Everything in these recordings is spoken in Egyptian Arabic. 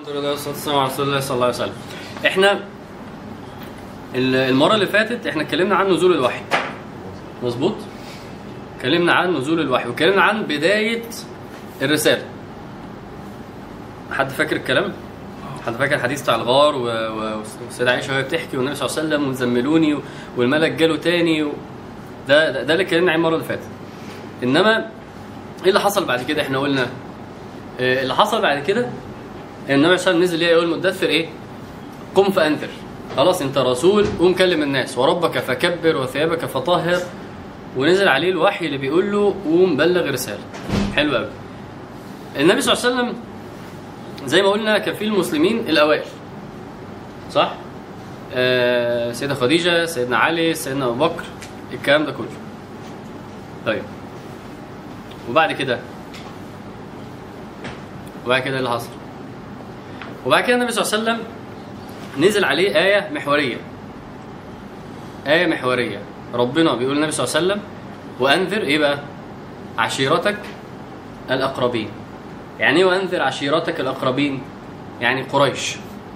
والصلاة والسلام على رسول الله صلى الله عليه وسلم. احنا ال- المرة اللي فاتت احنا اتكلمنا عن نزول الوحي. مظبوط؟ اتكلمنا عن نزول الوحي واتكلمنا عن بداية الرسالة. حد فاكر الكلام؟ حد فاكر الحديث بتاع الغار و- و- والسيدة عائشة وهي بتحكي والنبي صلى الله عليه وسلم وزملوني و- والملك جاله تاني و... ده ده ده اللي اتكلمنا عنه المرة اللي فاتت. انما ايه اللي حصل بعد كده؟ احنا قلنا آه، اللي حصل بعد كده النبي صلى الله عليه وسلم نزل ليه يقول المدثر ايه؟ قم فانذر خلاص انت رسول قوم كلم الناس وربك فكبر وثيابك فطهر ونزل عليه الوحي اللي بيقول له قوم بلغ رساله حلو قوي النبي صلى الله عليه وسلم زي ما قلنا كان في المسلمين الاوائل صح؟ آه سيدة خديجة سيدنا علي سيدنا أبو بكر الكلام ده كله طيب وبعد كده وبعد كده ايه اللي حصل؟ وبعد كده النبي صلى الله عليه وسلم نزل عليه آية محورية آية محورية ربنا بيقول النبي صلى الله عليه وسلم وأنذر إيه بقى؟ عشيرتك الأقربين يعني إيه وأنذر عشيرتك الأقربين؟ يعني قريش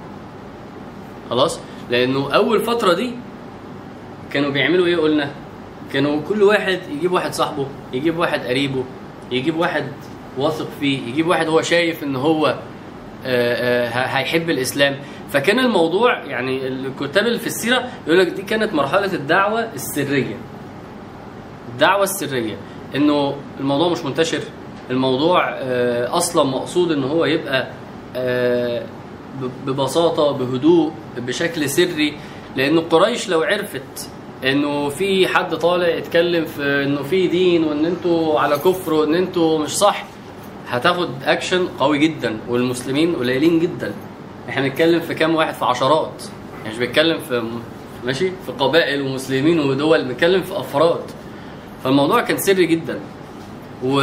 خلاص؟ لأنه أول فترة دي كانوا بيعملوا إيه قلنا؟ كانوا كل واحد يجيب واحد صاحبه يجيب واحد قريبه يجيب واحد واثق فيه يجيب واحد هو شايف ان هو آه، آه، ه- هيحب الاسلام فكان الموضوع يعني الكتاب اللي في السيره يقول لك دي كانت مرحله الدعوه السريه الدعوه السريه انه الموضوع مش منتشر الموضوع آه، اصلا مقصود ان هو يبقى آه، ب- ببساطه بهدوء بشكل سري لان قريش لو عرفت انه في حد طالع يتكلم في انه في دين وان انتوا على كفر وان انتوا مش صح هتاخد اكشن قوي جدا والمسلمين قليلين جدا احنا بنتكلم في كام واحد في عشرات يعني مش بنتكلم في ماشي في قبائل ومسلمين ودول بنتكلم في افراد فالموضوع كان سري جدا و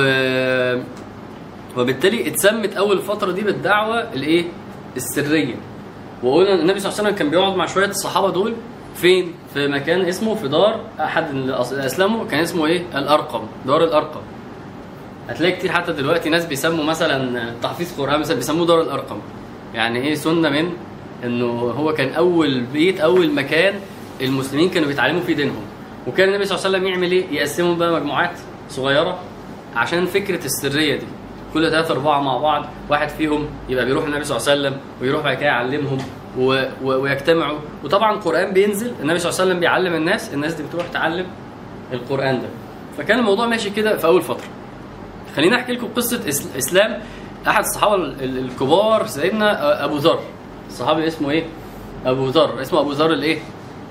وبالتالي اتسمت اول فتره دي بالدعوه الايه السريه وقلنا النبي صلى الله عليه وسلم كان بيقعد مع شويه الصحابه دول فين في مكان اسمه في دار احد اللي أص- اسلموا كان اسمه ايه الارقم دار الارقم هتلاقي كتير حتى دلوقتي ناس بيسموا مثلا تحفيظ قران مثلا بيسموه دار الارقم يعني ايه سنه من انه هو كان اول بيت اول مكان المسلمين كانوا بيتعلموا فيه دينهم وكان النبي صلى الله عليه وسلم يعمل ايه يقسمهم بقى مجموعات صغيره عشان فكره السريه دي كل ثلاثة أربعة مع بعض واحد فيهم يبقى بيروح النبي صلى الله عليه وسلم ويروح بعد كده يعلمهم و... و... ويجتمعوا وطبعا القرآن بينزل النبي صلى الله عليه وسلم بيعلم الناس الناس دي بتروح تعلم القرآن ده فكان الموضوع ماشي كده في أول فترة خليني احكي لكم قصه إس- اسلام احد الصحابه ال- ال- الكبار سيدنا ابو ذر الصحابي اسمه ايه ابو ذر اسمه ابو ذر الايه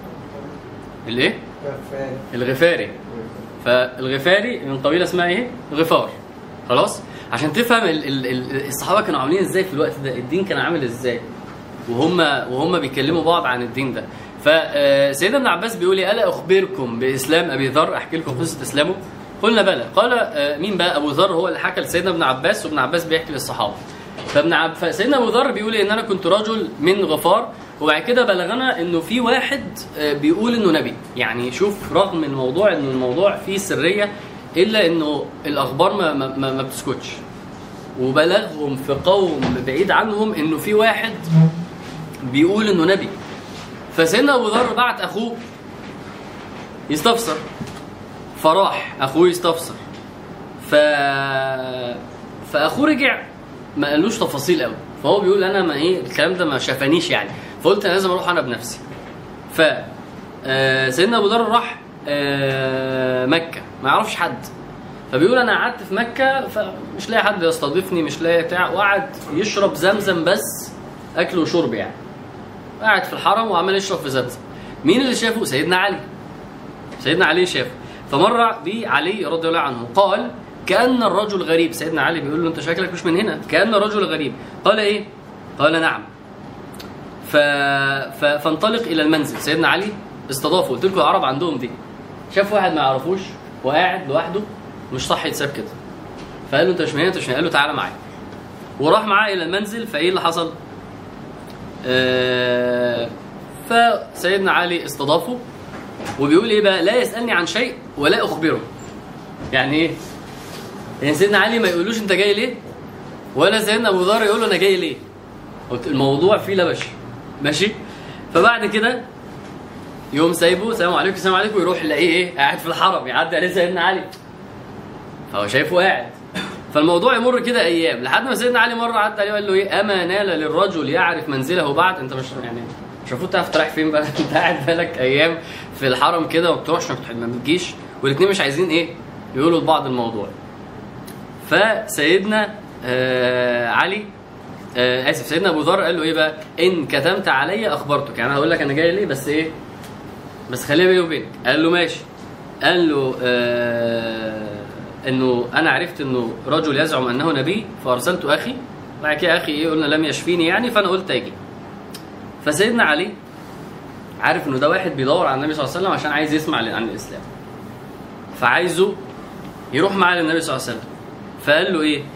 الايه كفان الغفاري فالغفاري من قبيله اسمها ايه غفار خلاص عشان تفهم ال ال ال الصحابه كانوا عاملين ازاي في الوقت ده الدين كان عامل ازاي وهم وهم بيكلموا بعض عن الدين ده فسيدنا ابن عباس بيقول لي الا اخبركم باسلام ابي ذر احكي لكم قصه اسلامه قلنا بلى قال آه، مين بقى ابو ذر هو اللي حكى لسيدنا ابن عباس وابن عباس بيحكي للصحابه فابن عب... فسيدنا ابو ذر بيقول ان انا كنت رجل من غفار وبعد كده بلغنا انه في واحد آه، بيقول انه نبي يعني شوف رغم الموضوع ان الموضوع فيه سريه الا انه الاخبار ما ما, ما, ما بتسكتش وبلغهم في قوم بعيد عنهم انه في واحد بيقول انه نبي فسيدنا ابو ذر بعت اخوه يستفسر فراح اخوه يستفسر ف فاخوه رجع ما قالوش تفاصيل قوي فهو بيقول انا ما ايه الكلام ده ما شافنيش يعني فقلت انا لازم اروح انا بنفسي ف آه، سيدنا ابو ذر راح آه، مكه ما يعرفش حد فبيقول انا قعدت في مكه فمش لاقي حد يستضيفني مش لاقي بتاع وقعد يشرب زمزم بس اكل وشرب يعني قاعد في الحرم وعمال يشرب في زمزم مين اللي شافه سيدنا علي سيدنا علي شافه فمر بي علي رضي الله عنه قال كأن الرجل غريب سيدنا علي بيقول له انت شكلك مش من هنا كأن الرجل غريب قال ايه قال نعم ف... ف... فانطلق الى المنزل سيدنا علي استضافه قلت لكم العرب عندهم دي شاف واحد ما يعرفوش وقاعد لوحده مش صح يتساب كده فقال له انت مش من هنا انت مش من هنا قال له تعالى معايا وراح معاه الى المنزل فايه اللي حصل آه فسيدنا علي استضافه وبيقول ايه بقى لا يسالني عن شيء ولا اخبره يعني ايه يعني سيدنا علي ما يقولوش انت جاي ليه ولا سيدنا ابو ذر يقول له انا جاي ليه قلت الموضوع فيه لبش ماشي فبعد كده يوم سايبه السلام عليكم السلام عليكم يروح يلاقيه ايه قاعد في الحرم يعدي عليه سيدنا علي فهو شايفه قاعد فالموضوع يمر كده ايام لحد ما سيدنا علي مره عدى عليه وقال له ايه اما نال للرجل يعرف منزله بعد انت مش يعني مش المفروض تعرف تروح فين بقى انت قاعد بقالك ايام في الحرم كده وما بتروحش ما بتح- ما بتجيش والاثنين مش عايزين ايه يقولوا لبعض الموضوع فسيدنا آه علي آه اسف سيدنا ابو ذر قال له ايه بقى ان كتمت علي اخبرتك يعني انا هقول لك انا جاي ليه بس ايه بس خليها بيني وبينك قال له ماشي قال له آه انه انا عرفت انه رجل يزعم انه نبي فارسلت اخي بعد كده اخي ايه قلنا لم يشفيني يعني فانا قلت اجي فسيدنا علي عارف انه ده واحد بيدور على النبي صلى الله عليه وسلم عشان عايز يسمع عن الاسلام فعايزه يروح معاه للنبي صلى الله عليه وسلم فقال له ايه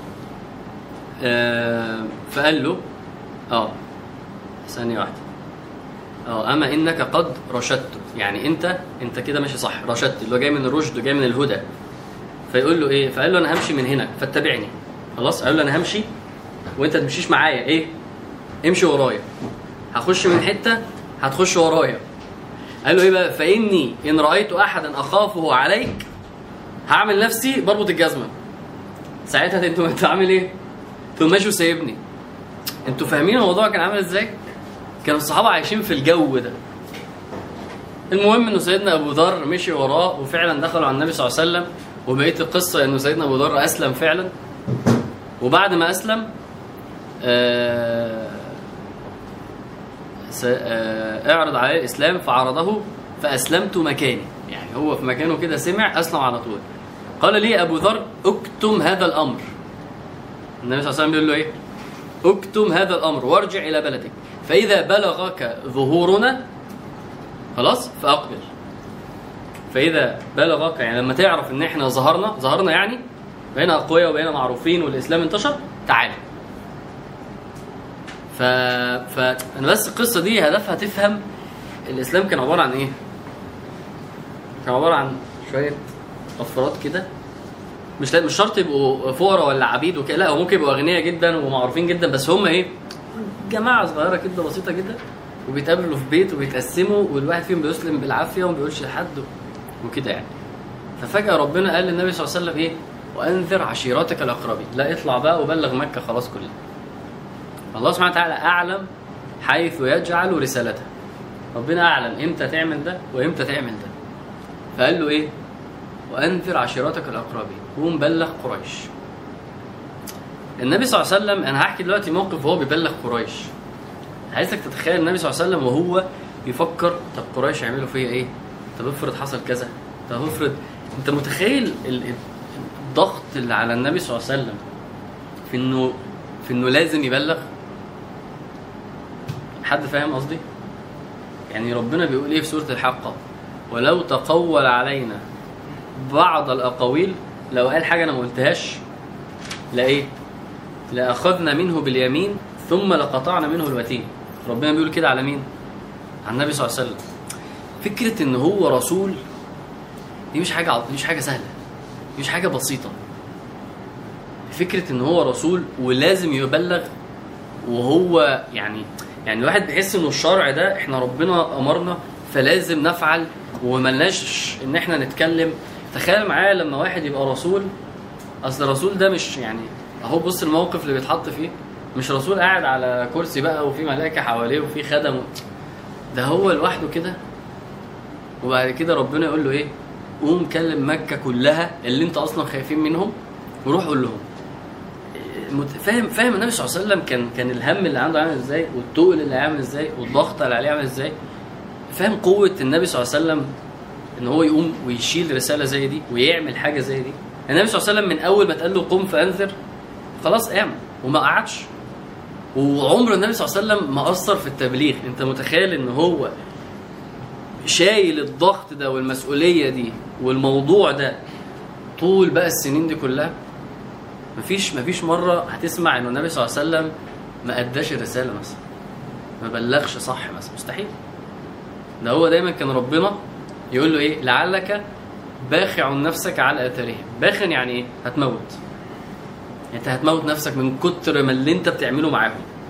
آه فقال له اه ثانيه واحده اه اما انك قد رشدت يعني انت انت كده ماشي صح رشدت اللي هو جاي من الرشد وجاي من الهدى فيقول له ايه فقال له انا همشي من هنا فاتبعني خلاص قال له انا همشي وانت تمشيش معايا ايه امشي ورايا هخش من حته هتخش ورايا قال له ايه بقى فاني ان رايت احدا اخافه عليك هعمل نفسي بربط الجزمه ساعتها انتوا انت عامل ايه تقوم ماشي وسايبني انتوا فاهمين الموضوع كان عامل ازاي كانوا الصحابه عايشين في الجو ده المهم انه سيدنا ابو ذر مشي وراه وفعلا دخلوا على النبي صلى الله عليه وسلم وبقيه القصه انه سيدنا ابو ذر اسلم فعلا وبعد ما اسلم آه س- آه، اعرض عليه الاسلام فعرضه فاسلمت مكاني يعني هو في مكانه كده سمع اسلم على طول قال لي ابو ذر اكتم هذا الامر النبي صلى الله عليه وسلم بيقول له ايه اكتم هذا الامر وارجع الى بلدك فاذا بلغك ظهورنا خلاص فاقبل فاذا بلغك يعني لما تعرف ان احنا ظهرنا ظهرنا يعني بقينا اقوياء وبقينا معروفين والاسلام انتشر تعال ف... فانا بس القصه دي هدفها تفهم الاسلام كان عباره عن ايه كان عباره عن شويه افراد كده مش لا- مش شرط يبقوا فقراء ولا عبيد وكده لا هو ممكن يبقوا اغنياء جدا ومعروفين جدا بس هم ايه جماعه صغيره كده بسيطه جدا وبيتقابلوا في بيت وبيتقسموا والواحد فيهم بيسلم بالعافيه وما بيقولش لحد وكده يعني ففجاه ربنا قال للنبي صلى الله عليه وسلم ايه وانذر عشيرتك الاقربين لا اطلع بقى وبلغ مكه خلاص كلها الله سبحانه وتعالى اعلم حيث يجعل رسالته ربنا اعلم امتى تعمل ده وامتى تعمل ده فقال له ايه وانذر عشيرتك الاقربين قوم بلغ قريش النبي صلى الله عليه وسلم انا هحكي دلوقتي موقف وهو بيبلغ قريش عايزك تتخيل النبي صلى الله عليه وسلم وهو بيفكر طب قريش يعملوا فيا ايه طب افرض حصل كذا طب افرض انت متخيل ال- ال- الضغط اللي على النبي صلى الله عليه وسلم في انه في انه لازم يبلغ حد فاهم قصدي يعني ربنا بيقول ايه في سوره الحاقه ولو تقول علينا بعض الاقاويل لو قال حاجه انا ما قلتهاش لا ايه لاخذنا منه باليمين ثم لقطعنا منه الوتين ربنا بيقول كده على مين على النبي صلى الله عليه وسلم فكره ان هو رسول دي مش حاجه عط- مش حاجه سهله مش حاجه بسيطه فكره ان هو رسول ولازم يبلغ وهو يعني يعني الواحد بيحس انه الشرع ده احنا ربنا امرنا فلازم نفعل وملناش ان احنا نتكلم تخيل معايا لما واحد يبقى رسول اصل الرسول ده مش يعني اهو بص الموقف اللي بيتحط فيه مش رسول قاعد على كرسي بقى وفي ملائكه حواليه وفي خدم ده هو لوحده كده وبعد كده ربنا يقول له ايه قوم كلم مكه كلها اللي انت اصلا خايفين منهم وروح قول لهم مت- فاهم فاهم النبي صلى الله عليه وسلم كان كان الهم اللي عنده عامل ازاي والتقل اللي عامل ازاي والضغط اللي عليه عامل ازاي فاهم قوه النبي صلى الله عليه وسلم ان هو يقوم ويشيل رساله زي دي ويعمل حاجه زي دي النبي صلى الله عليه وسلم من اول ما اتقال له قم فانذر خلاص قام وما قعدش وعمر النبي صلى الله عليه وسلم ما اثر في التبليغ انت متخيل ان هو شايل الضغط ده والمسؤوليه دي والموضوع ده طول بقى السنين دي كلها مفيش مفيش مره هتسمع انه النبي صلى الله عليه وسلم ما اداش الرساله مثلا ما بلغش صح مثلا مستحيل ده هو دايما كان ربنا يقول له ايه لعلك باخع نفسك على اثارهم باخن يعني ايه هتموت انت هتموت نفسك من كتر ما اللي انت بتعمله معاهم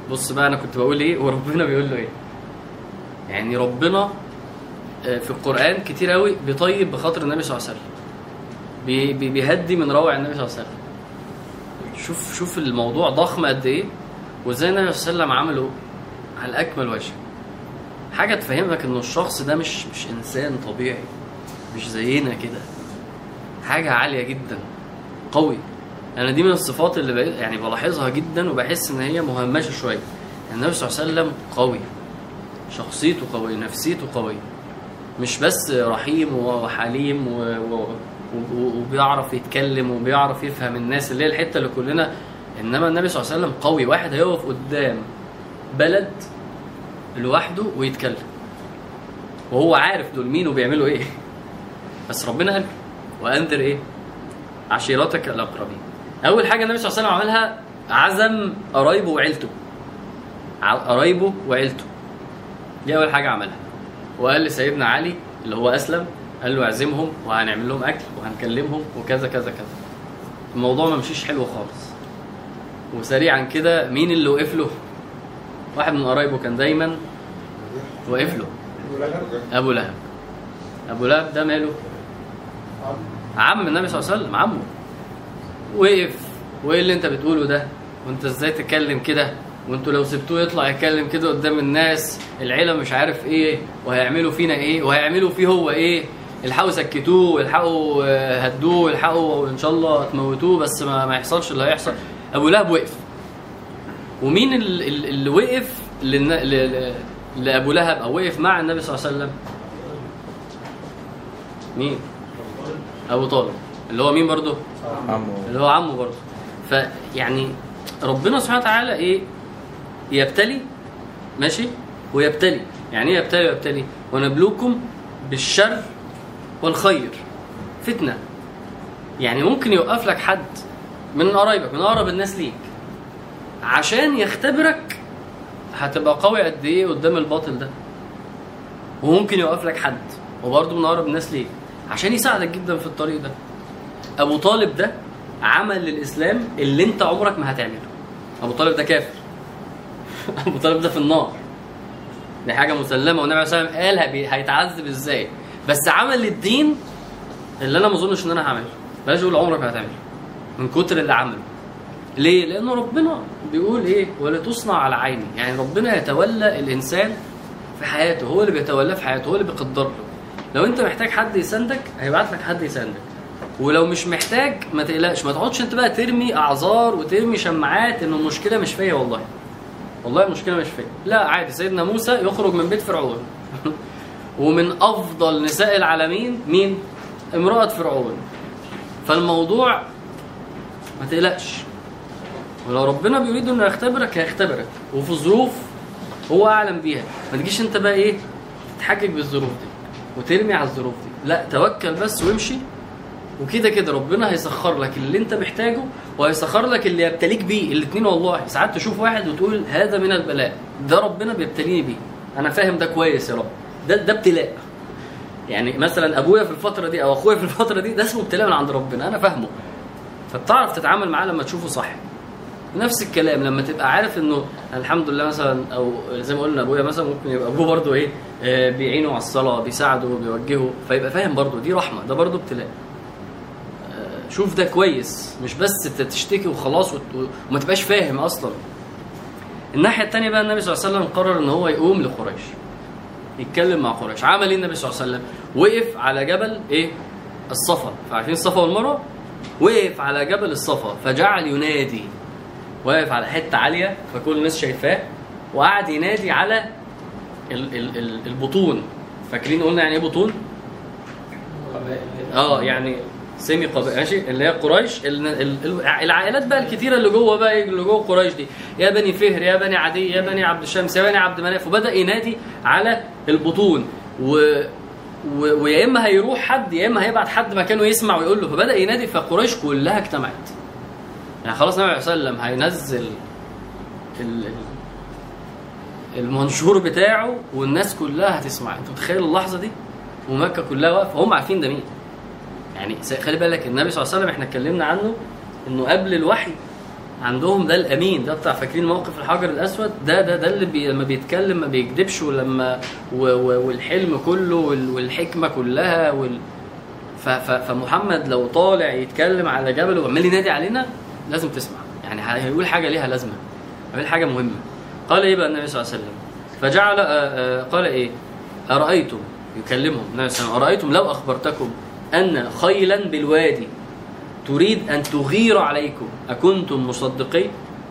بص بقى انا كنت بقول ايه وربنا بيقول له ايه يعني ربنا آه، في القران كتير قوي بيطيب بخاطر النبي صلى الله عليه وسلم بي- بي- بيهدي من روع النبي صلى الله عليه وسلم شوف شوف الموضوع ضخم قد ايه وازاي النبي صلى الله عليه وسلم عمله على اكمل وجه حاجه تفهمك انه الشخص ده مش مش انسان طبيعي مش زينا كده حاجه عاليه جدا قوي انا دي من الصفات اللي بقيت يعني بلاحظها جدا وبحس ان هي مهمشه شويه النبي صلى الله عليه وسلم قوي شخصيته قويه نفسيته قويه مش بس رحيم وحليم و... و... و... وبيعرف يتكلم وبيعرف يفهم الناس اللي هي الحته اللي كلنا انما النبي صلى الله عليه وسلم قوي واحد هيقف قدام بلد لوحده ويتكلم وهو عارف دول مين وبيعملوا ايه بس ربنا قال وانذر ايه عشيرتك الاقربين اول حاجه النبي صلى الله عليه وسلم عملها عزم قرايبه وعيلته ع- قرايبه وعيلته دي اول حاجه عملها وقال لسيدنا علي اللي هو اسلم قال له اعزمهم وهنعمل لهم اكل وهنكلمهم وكذا كذا كذا الموضوع ما مشيش حلو خالص وسريعا كده مين اللي وقف له واحد من قرايبه كان دايما واقف له ابو لهب ابو لهب ده ماله عم النبي صلى الله عليه وسلم عمه وقف وايه اللي انت بتقوله ده وانت ازاي تتكلم كده وانتوا لو سبتوه يطلع يتكلم كده قدام الناس العيله مش عارف ايه وهيعملوا فينا ايه وهيعملوا فيه هو ايه الحقوا سكتوه الحقوا آه، هدوه الحقوا ان شاء الله تموتوه بس ما, ما يحصلش اللي هيحصل ابو لهب وقف ومين ال- ال- اللي وقف للن- ل- ل- لابو لهب او وقف مع النبي صلى الله عليه وسلم مين ابو طالب اللي هو مين برضه عمو اللي هو عمه برضه فيعني ربنا سبحانه وتعالى ايه يبتلي ماشي ويبتلي يعني ايه يبتلي ويبتلي ونبلوكم بالشر والخير فتنه يعني ممكن يوقف لك حد من قرايبك من اقرب الناس ليك عشان يختبرك هتبقى قوي قد ايه قدام الباطل ده وممكن يوقف لك حد وبرضه من اقرب الناس ليك عشان يساعدك جدا في الطريق ده ابو طالب ده عمل للاسلام اللي انت عمرك ما هتعمله ابو طالب ده كافر ابو طالب ده في النار دي حاجه مسلمه والنبي صلى الله عليه وسلم قالها بي- هيتعذب ازاي بس عمل للدين اللي انا ما اظنش ان انا هعمله بلاش اقول عمرك ما هتعمله من كتر اللي عمله ليه؟ لأنه ربنا بيقول إيه؟ ولتصنع على عيني، يعني ربنا يتولى الإنسان في حياته، هو اللي بيتولاه في حياته، هو اللي بيقدر له. لو أنت محتاج حد يساندك هيبعت لك حد يساندك. ولو مش محتاج ما تقلقش، ما تقعدش أنت بقى ترمي أعذار وترمي شماعات إن المشكلة مش فيا والله. والله المشكلة مش فيا. لا عادي سيدنا موسى يخرج من بيت فرعون. ومن أفضل نساء العالمين مين؟ امرأة فرعون. فالموضوع ما تقلقش ولو ربنا بيريد انه يختبرك هيختبرك وفي ظروف هو اعلم بيها ما تجيش انت بقى ايه تتحجج بالظروف دي وترمي على الظروف دي لا توكل بس وامشي وكده كده ربنا هيسخر لك اللي انت محتاجه وهيسخر لك اللي يبتليك بيه الاثنين والله ساعات تشوف واحد وتقول هذا من البلاء ده ربنا بيبتليني بيه انا فاهم ده كويس يا رب ده ده ابتلاء يعني مثلا ابويا في الفتره دي او اخويا في الفتره دي ده اسمه ابتلاء من عند ربنا انا فاهمه فبتعرف تتعامل معاه لما تشوفه صح نفس الكلام لما تبقى عارف انه الحمد لله مثلا او زي ما قلنا ابويا مثلا ممكن يبقى ابوه برضه ايه آه، بيعينه على الصلاه بيساعده بيوجهه فيبقى فاهم برضه دي رحمه ده برضه ابتلاء آه، شوف ده كويس مش بس ت- تشتكي وخلاص وت- وما تبقاش فاهم اصلا الناحيه الثانيه بقى النبي صلى الله عليه وسلم قرر ان هو يقوم لقريش يتكلم مع قريش عمل ايه النبي صلى الله عليه وسلم وقف على جبل ايه الصفا فعارفين الصفا والمروه وقف على جبل الصفا فجعل ينادي واقف على حته عاليه فكل الناس شايفاه وقعد ينادي على ال ال ال البطون فاكرين قلنا يعني ايه بطون؟ اه يعني سيمي قبائل ماشي اللي هي قريش ال- ال- ال- العائلات بقى الكتيره اللي جوه بقى اللي جوه قريش دي يا بني فهر يا بني عدي يا بني عبد الشمس يا بني عبد مناف وبدا ينادي على البطون و و- ويا اما هيروح حد يا اما هيبعت حد مكانه يسمع ويقول له فبدا ينادي فقريش كلها اجتمعت يعني خلاص النبي صلى الله عليه وسلم هينزل ال- ال- المنشور بتاعه والناس كلها هتسمع انت متخيل اللحظه دي ومكه كلها واقفه هم عارفين ده مين يعني س- خلي بالك النبي صلى الله عليه وسلم احنا اتكلمنا عنه انه قبل الوحي عندهم ده الامين ده بتاع فاكرين موقف الحجر الاسود ده ده ده اللي بي لما بيتكلم ما بيكذبش ولما و و والحلم كله وال والحكمه كلها وال ف ف فمحمد لو طالع يتكلم على جبل وعمال ينادي علينا لازم تسمع يعني هيقول حاجه ليها لازمه هيقول حاجه مهمه قال ايه بقى النبي صلى الله عليه وسلم فجعل آه، آه، قال ايه ارايتم يكلمهم النبي صلى الله عليه وسلم ارايتم لو اخبرتكم ان خيلا بالوادي تريد ان تغير عليكم اكنتم مصدقين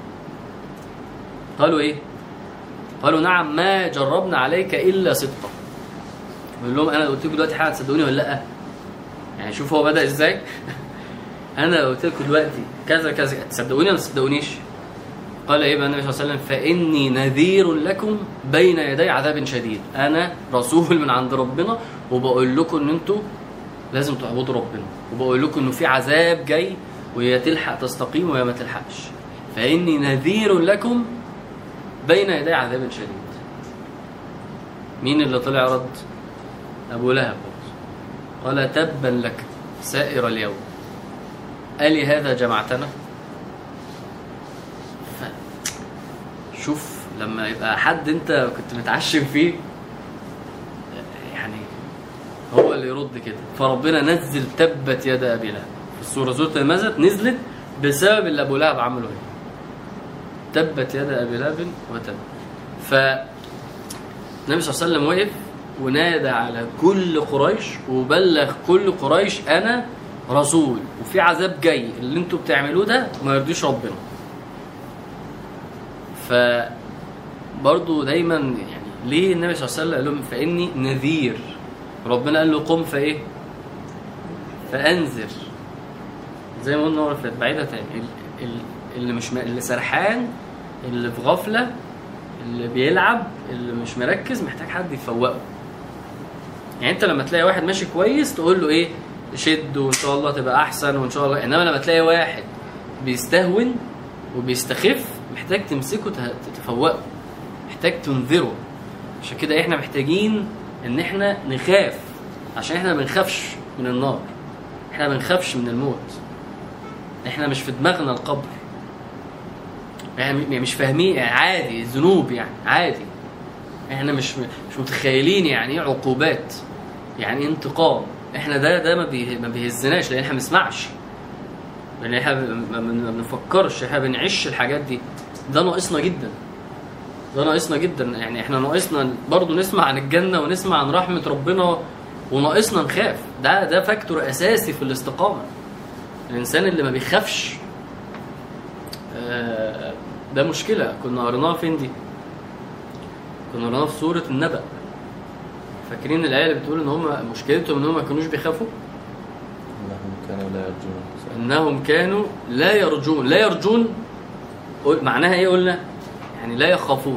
قالوا ايه قالوا نعم ما جربنا عليك الا صدقا يقول لهم انا لو قلت لكم دلوقتي حاجه تصدقوني ولا لا يعني شوف هو بدا ازاي انا لو قلت لكم دلوقتي كذا كذا تصدقوني ولا ما تصدقونيش قال ايه بقى النبي صلى الله عليه وسلم فاني نذير لكم بين يدي عذاب شديد انا رسول من عند ربنا وبقول لكم ان انتوا لازم تعبدوا ربنا وبقول لكم انه في عذاب جاي ويا تلحق تستقيم ويا ما تلحقش فاني نذير لكم بين يدي عذاب شديد مين اللي طلع رد ابو لهب قال تبا لك سائر اليوم ألي هذا جمعتنا ف- شوف لما يبقى حد انت كنت متعشم فيه يعني هو اللي يرد كده فربنا نزل تبت يد ابي لهب في السوره سوره المزد نزلت بسبب اللي ابو لهب عمله هنا تبت يد ابي لهب وتب ف النبي صلى الله عليه وسلم وقف ونادى على كل قريش وبلغ كل قريش انا رسول وفي عذاب جاي اللي انتوا بتعملوه ده ما يرضيش ربنا ف برضه دايما يعني ليه النبي صلى الله عليه وسلم قال لهم فاني نذير ربنا قال له قم فايه فانذر زي ما قلنا المره اللي فاتت بعيدة تاني ال- ال- اللي مش م- اللي سرحان اللي في غفله اللي بيلعب اللي مش مركز محتاج حد يفوقه يعني انت لما تلاقي واحد ماشي كويس تقول له ايه شد وان شاء الله تبقى احسن وان شاء الله انما لما تلاقي واحد بيستهون وبيستخف محتاج تمسكه ته- تفوقه محتاج تنذره عشان كده احنا محتاجين ان احنا نخاف عشان احنا ما بنخافش من النار احنا ما بنخافش من الموت احنا مش في دماغنا القبر يعني مش فاهمين يعني عادي الذنوب يعني عادي احنا مش مش متخيلين يعني ايه عقوبات يعني ايه انتقام احنا ده ده ما بيه ما بيهزناش لان احنا ما بنسمعش لان احنا ما ما- ما بنفكرش احنا بنعيش الحاجات دي ده ناقصنا جدا ده ناقصنا جدا يعني احنا ناقصنا برضه نسمع عن الجنه ونسمع عن رحمه ربنا وناقصنا نخاف ده ده فاكتور اساسي في الاستقامه الانسان اللي ما بيخافش آه، ده مشكله كنا قريناها فين دي كنا قريناها في سوره النبأ فاكرين الايه اللي بتقول ان هم مشكلتهم ان هم ما كانوش بيخافوا انهم كانوا لا يرجون حسابا انهم كانوا لا يرجون لا يرجون قل- معناها ايه قلنا يعني لا يخافون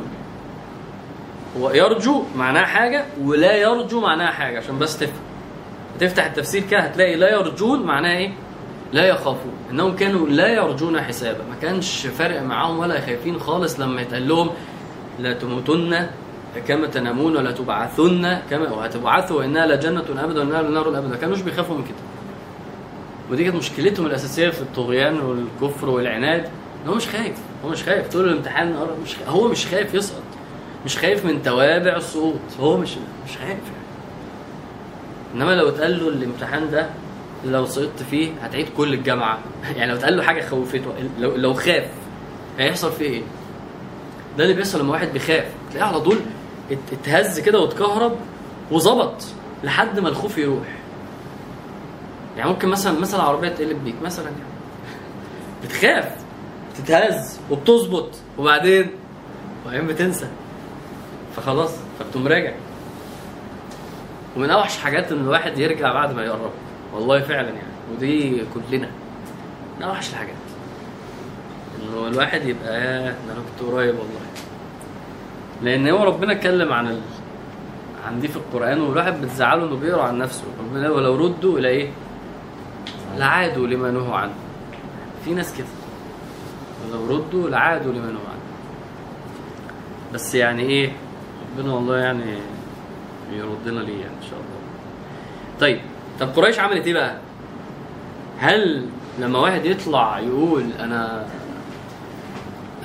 هو يرجو معناها حاجه ولا يرجو معناها حاجه عشان بس تفهم تفتح التفسير كده هتلاقي لا يرجون معناها ايه لا يخافون انهم كانوا لا يرجون حسابا ما كانش فارق معاهم ولا خايفين خالص لما يتقال لهم لا تموتن كما تنامون ولا تبعثن كما وهتبعثوا وانها لجنه ابدا وانها لنار ابدا ما كانوش بيخافوا من كده ودي كانت مشكلتهم الاساسيه في الطغيان والكفر والعناد ان هو مش خايف هو مش خايف طول الامتحان قرب- مش خ- هو مش خايف يسقط مش خايف من توابع السقوط هو مش مش خايف انما لو اتقال له الامتحان ده لو سقطت فيه هتعيد كل الجامعه يعني لو اتقال له حاجه خوفته لو لو خاف هيحصل فيه ايه؟ ده اللي بيحصل لما واحد بيخاف تلاقيه على طول ات- اتهز كده واتكهرب وظبط لحد ما الخوف يروح يعني ممكن مثلا مثلا العربيه تقلب بيك مثلا يعني بتخاف تتهز وبتظبط وبعدين وبعدين بتنسى فخلاص فبتقوم راجع ومن اوحش حاجات ان الواحد يرجع بعد ما يقرب والله فعلا يعني ودي كلنا من اوحش الحاجات انه الواحد يبقى ياه ده انا كنت قريب والله لان هو ربنا اتكلم عن ال... عن دي في القران والواحد بتزعله انه بيقرا عن نفسه ربنا قال ولو ردوا الى ايه؟ لعادوا لما نهوا عنه في ناس كده ولو ردوا لعادوا لما نهوا عنه بس يعني ايه ربنا والله يعني يردنا ليه يعني ان شاء الله طيب طب قريش عملت ايه بقى هل لما واحد يطلع يقول انا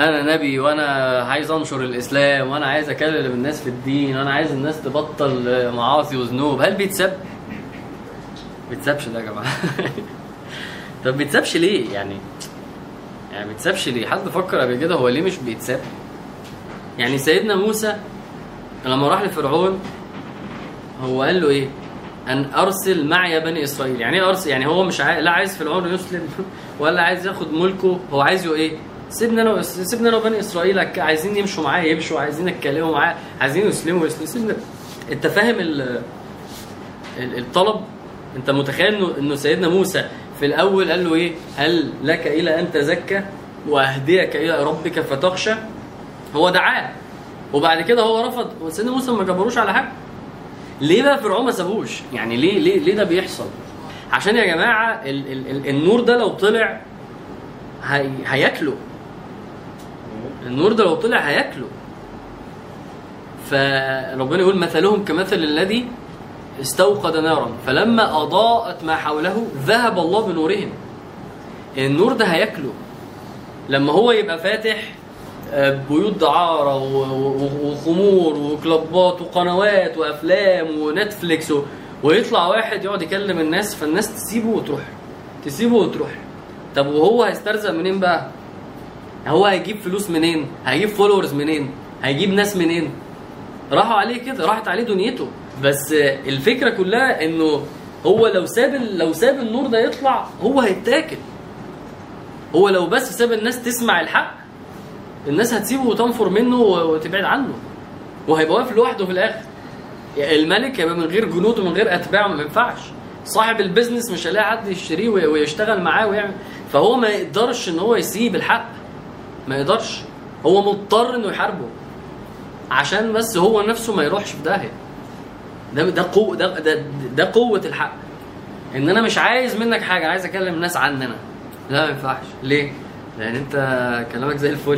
انا نبي وانا عايز انشر الاسلام وانا عايز اكلم الناس في الدين وانا عايز الناس تبطل معاصي وذنوب هل بيتساب بيتسابش ده يا جماعه طب بيتسابش ليه يعني يعني بيتسابش ليه حد فكر قبل كده هو ليه مش بيتساب يعني سيدنا موسى لما راح لفرعون هو قال له ايه ان ارسل معي بني اسرائيل يعني ايه ارسل يعني هو مش عايز لا عايز فرعون يسلم ولا عايز ياخد ملكه هو عايزه ايه سيبنا انا سيبنا انا وبني اسرائيل عايزين يمشوا معاه يمشوا عايزين يتكلموا معاه عايزين يسلموا يسلموا سيبنا انت فاهم ال- ال- الطلب انت متخيل انه انه سيدنا موسى في الاول قال له ايه هل لك الى ان تزكى واهديك الى ربك فتخشى هو دعاه وبعد كده هو رفض وسيدنا موسى ما جبروش على حاجه ليه بقى فرعون ما سابوش يعني ليه ليه ليه ده بيحصل عشان يا جماعه ال ال ال النور ده لو طلع هي هياكله النور ده لو طلع هياكله فربنا يقول مثلهم كمثل الذي استوقد نارا فلما اضاءت ما حوله ذهب الله بنورهم النور ده هياكله لما هو يبقى فاتح آه، بيوت دعارة و- و- وخمور وكلوبات وقنوات وأفلام ونتفليكس و... ويطلع واحد يقعد يكلم الناس فالناس تسيبه وتروح تسيبه وتروح طب وهو هيسترزق منين بقى؟ هو هيجيب فلوس منين؟ هيجيب فولورز منين؟ هيجيب ناس منين؟ راحوا عليه كده راحت عليه دنيته بس آه، الفكرة كلها انه هو لو ساب ال- لو ساب النور ده يطلع هو هيتاكل هو لو بس ساب الناس تسمع الحق الناس هتسيبه وتنفر منه و- وتبعد عنه وهيبقى واقف لوحده في الاخر الملك هيبقى من غير جنود ومن غير اتباع ما ينفعش صاحب البيزنس مش هيلاقي حد يشتريه وي- ويشتغل معاه ويعمل فهو ما يقدرش ان هو يسيب الحق ما يقدرش هو مضطر انه يحاربه عشان بس هو نفسه ما يروحش في داهيه ده ده قوه ده ده, ده قوه الحق ان انا مش عايز منك حاجه عايز اكلم الناس عننا لا ما ينفعش ليه لان انت كلامك زي الفل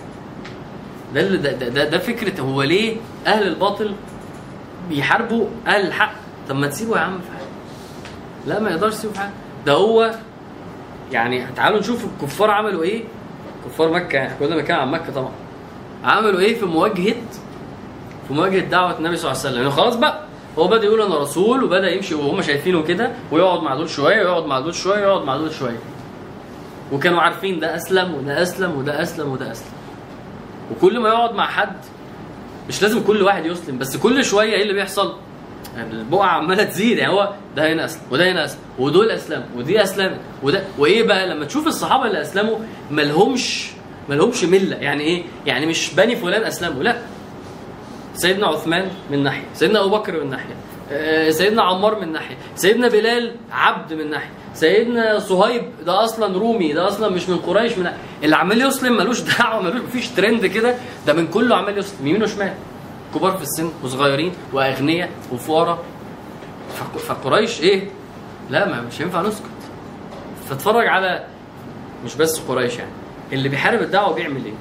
ده اللي ده, ده, ده, ده فكره هو ليه اهل الباطل بيحاربوا اهل الحق طب ما تسيبه يا عم في حاجه لا ما يقدرش يسيبه في حاجه ده هو يعني تعالوا نشوف الكفار عملوا ايه كفار مكه احنا كنا بنتكلم عن مكه طبعا عملوا ايه في مواجهه في مواجهه دعوه النبي صلى الله عليه وسلم يعني خلاص بقى هو بدا يقول انا رسول وبدا يمشي وهم شايفينه كده ويقعد مع دول شويه ويقعد مع دول شويه ويقعد مع دول شويه وكانوا عارفين ده اسلم وده اسلم وده اسلم وده اسلم وكل ما يقعد مع حد مش لازم كل واحد يسلم بس كل شويه ايه اللي بيحصل؟ يعني البقعه عماله تزيد يعني هو ده هنا اسلم وده هنا اسلم ودول اسلموا ودي اسلمت وده وايه بقى لما تشوف الصحابه اللي اسلموا مالهمش مالهمش مله يعني ايه؟ يعني مش بني فلان اسلموا لا سيدنا عثمان من ناحيه سيدنا ابو بكر من ناحيه آه، سيدنا عمار من ناحيه سيدنا بلال عبد من ناحيه سيدنا صهيب ده اصلا رومي ده اصلا مش من قريش من ناحية. اللي عمال يسلم ملوش دعوه ملوش مفيش ترند كده ده من كله عمال يسلم يمين وشمال كبار في السن وصغيرين واغنياء وفقراء فق- فقريش ايه لا ما مش هينفع نسكت فاتفرج على مش بس قريش يعني اللي بيحارب الدعوه بيعمل ايه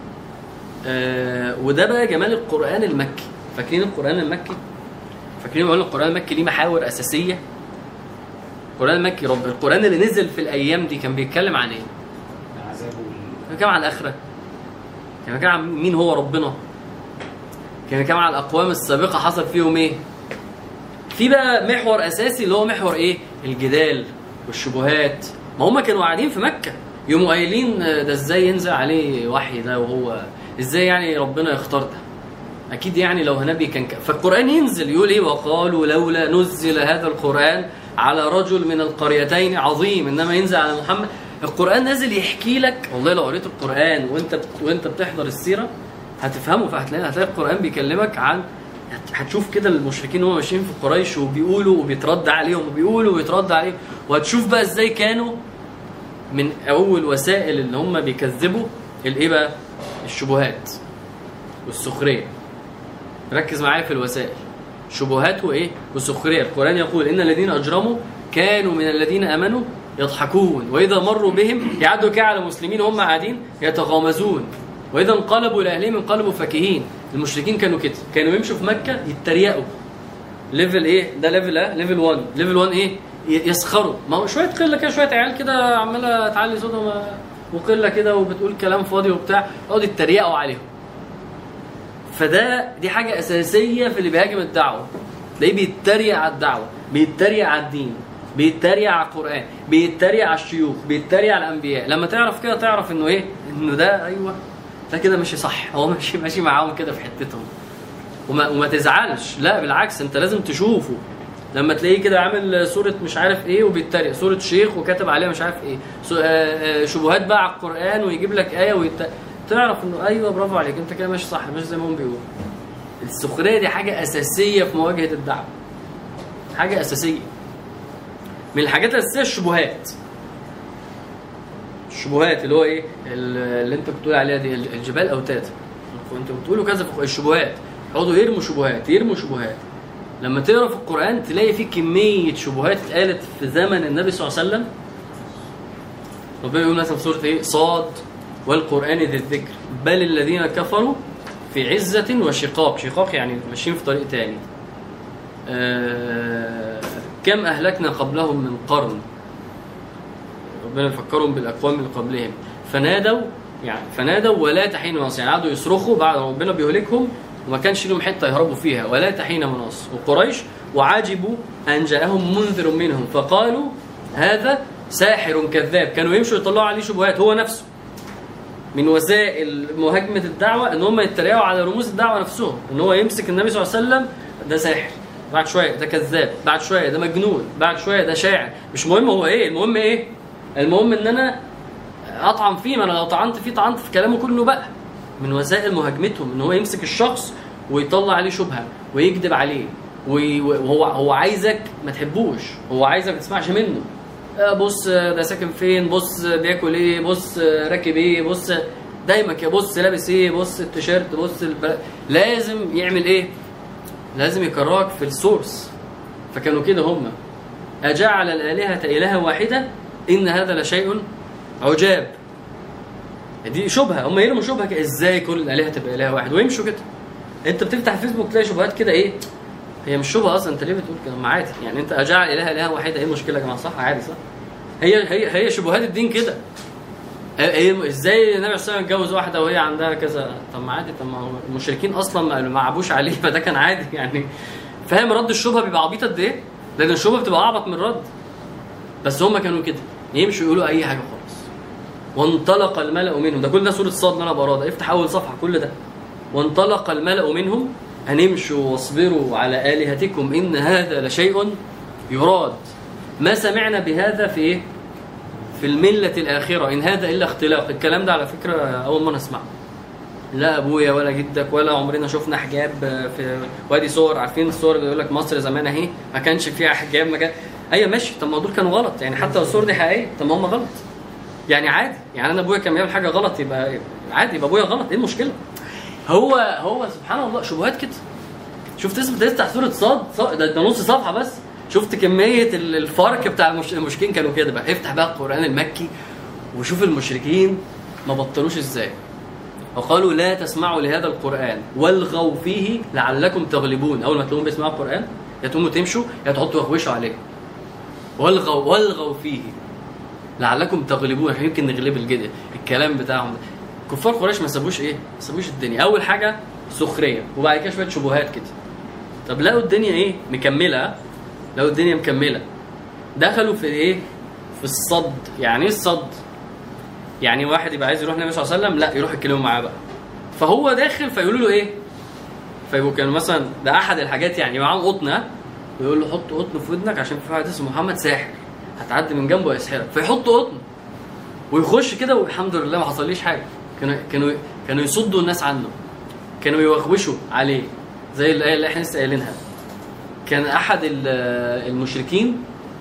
آه وده بقى جمال القرآن المكي فاكرين القرآن المكي؟ فاكرين بقول القرآن المكي ليه محاور أساسية؟ القرآن المكي رب القرآن اللي نزل في الأيام دي كان بيتكلم عن إيه؟ العذاب وال- كان بيتكلم عن الآخرة كان بيتكلم عن مين هو ربنا كان بيتكلم عن الأقوام السابقة حصل فيهم إيه؟ في بقى محور أساسي اللي هو محور إيه؟ الجدال والشبهات ما هم كانوا قاعدين في مكة يقوموا قايلين آه، ده ازاي ينزل عليه وحي ده وهو ازاي يعني ربنا يختار ده اكيد يعني لو نبي كان ك... فالقران ينزل يقول ايه وقالوا لولا نزل هذا القران على رجل من القريتين عظيم انما ينزل على محمد القران نازل يحكي لك والله لو قريت القران وانت بت... وانت بتحضر السيره هتفهمه فهتلاقي هتلاقي القران بيكلمك عن هت- هتشوف كده المشركين وهم ماشيين في قريش وبيقولوا وبيترد عليهم وبيقولوا ويترد عليهم وهتشوف بقى ازاي كانوا من اول وسائل اللي هم بيكذبوا الايه بقى الشبهات والسخريه ركز معايا في الوسائل شبهات وايه وسخريه القران يقول ان الذين اجرموا كانوا من الذين امنوا يضحكون واذا مروا بهم يعدوا كده على مسلمين هم قاعدين يتغامزون واذا انقلبوا الى اهلهم انقلبوا فكهين المشركين كانوا كده كانوا يمشوا في مكه يتريقوا ليفل ايه ده ليفل ايه ليفل 1 ليفل 1 ايه ي- يسخروا ما هو شويه قله كده شويه عيال كده عماله تعلي صوتهم وقله كده وبتقول كلام فاضي وبتاع يقعدوا يتريقوا عليهم فده دي حاجه اساسيه في اللي بيهاجم الدعوه تلاقيه بيتريق على الدعوه بيتريق على الدين بيتريق على القران بيتريق على الشيوخ بيتريق على الانبياء لما تعرف كده تعرف انه ايه انه ده ايوه ده كده ماشي صح هو ماشي ماشي معاهم كده في حتتهم وما, وما تزعلش لا بالعكس انت لازم تشوفه لما تلاقيه كده عامل صورة مش عارف ايه وبيتريق صورة شيخ وكاتب عليها مش عارف ايه سو- آه، آه، شبهات بقى على القرآن ويجيب لك آية ويت... تعرف انه ايوه برافو عليك انت كده ماشي صح ماشي زي ما هم بيقولوا السخرية دي حاجة أساسية في مواجهة الدعوة حاجة أساسية من الحاجات الأساسية الشبهات الشبهات اللي هو ايه ال- اللي انت بتقول عليها دي ال- الجبال اوتاد انتوا بتقولوا كذا في الشبهات يقعدوا يرموا شبهات يرموا شبهات لما تقرا في القران تلاقي في كميه شبهات اتقالت في زمن النبي صلى الله عليه وسلم ربنا يقول مثلا في سوره ايه صاد والقران ذي الذكر بل الذين كفروا في عزه وشقاق شقاق يعني ماشيين في طريق تاني آه كم اهلكنا قبلهم من قرن ربنا يفكرهم بالاقوام اللي قبلهم فنادوا يعني فنادوا ولا تحين مناص يعني قعدوا يصرخوا بعد ربنا بيهلكهم وما كانش لهم حته يهربوا فيها ولا تحين مناص وقريش وعجبوا ان جاءهم منذر منهم فقالوا هذا ساحر كذاب كانوا يمشوا يطلعوا عليه شبهات هو نفسه من وسائل مهاجمه الدعوه ان هم يتريقوا على رموز الدعوه نفسهم ان هو يمسك النبي صلى الله عليه وسلم ده ساحر بعد شويه ده كذاب بعد شويه ده مجنون بعد شويه ده شاعر مش مهم هو ايه المهم ايه المهم ان انا اطعن فيه ما انا لو طعنت فيه طعنت في كلامه كله بقى من وسائل مهاجمتهم ان هو يمسك الشخص ويطلع عليه شبهه ويكذب عليه وي- وهو هو عايزك ما تحبوش هو عايزك ما تسمعش منه آه، بص آه، ده ساكن فين بص آه، بياكل ايه بص آه، راكب ايه بص آه، دايما كده بص لابس ايه بص التيشيرت بص البلا... لازم يعمل ايه لازم يكرهك في السورس فكانوا كده هم أجعل الآلهة إلها واحدة إن هذا لشيء عجاب دي شبهة هم يرموا شبهة كده إزاي كل الآلهة تبقى إله واحد ويمشوا كده أنت بتفتح الفيسبوك تلاقي شبهات كده إيه هي مش شبهة أصلا أنت ليه بتقول كده ما عادي يعني أنت أجعل إله إله واحدة إيه المشكلة يا جماعة صح عادي صح هي هي هي شبهات الدين كده هي ازاي النبي صلى الله عليه وسلم اتجوز واحده وهي عندها كذا طب ما عادي طب ما هو المشركين اصلا ما ما عابوش عليه فده كان عادي يعني فاهم رد الشبهه بيبقى عبيط قد ايه؟ لان الشبهه بتبقى اعبط من الرد بس هم كانوا كده يمشوا يقولوا اي حاجه خالص وانطلق الملأ منهم ده كل ده سوره صاد اللي انا بقراها افتح اول صفحه كل ده وانطلق الملأ منهم ان امشوا واصبروا على الهتكم ان هذا لشيء يراد ما سمعنا بهذا في ايه؟ في الملة الآخرة إن هذا إلا اختلاق الكلام ده على فكرة أول مرة أسمعه لا أبويا ولا جدك ولا عمرنا شفنا حجاب في وادي صور عارفين الصور اللي يقول لك مصر زمان أهي ما كانش فيها حجاب ما كان أيوة ماشي طب ما دول كانوا غلط يعني حتى لو الصور دي حقيقية طب ما هم غلط يعني عادي يعني أنا أبويا كان بيعمل حاجة غلط يبقى عادي يبقى أبويا غلط إيه المشكلة؟ هو هو سبحان الله شبهات كده شفت اسم تفتح سورة صاد صاد- ده, ده نص صفحة بس شفت كمية ال- الفرق بتاع المش- المشركين كانوا كده بقى افتح بقى القرآن المكي وشوف المشركين ما بطلوش ازاي وقالوا لا تسمعوا لهذا القرآن والغوا فيه لعلكم تغلبون أول ما تلاقوهم بيسمعوا القرآن يا تقوموا تمشوا يا تحطوا يخوشوا عليه والغوا والغوا فيه لعلكم تغلبون احنا يمكن نغلب الجدل الكلام بتاعهم ده كفار قريش ما سابوش ايه؟ ما سابوش الدنيا اول حاجه سخريه وبعد كده شويه شبهات كده طب لقوا الدنيا ايه؟ مكمله لقوا الدنيا مكمله دخلوا في ايه؟ في الصد يعني ايه الصد؟ يعني واحد يبقى عايز يروح النبي صلى الله عليه وسلم لا يروح يتكلموا معاه بقى فهو داخل فيقولوا له ايه؟ فيبقوا كانوا مثلا ده احد الحاجات يعني معاهم قطن ها؟ ويقول له حط قطن في ودنك عشان في واحد اسمه محمد ساحر هتعدي من جنبه ويسحرك فيحط قطن ويخش كده والحمد لله ما حصليش حاجه كانوا كانوا كانوا يصدوا الناس عنه كانوا يوغوشوا عليه زي الايه اللي احنا لسه قايلينها كان احد ال- المشركين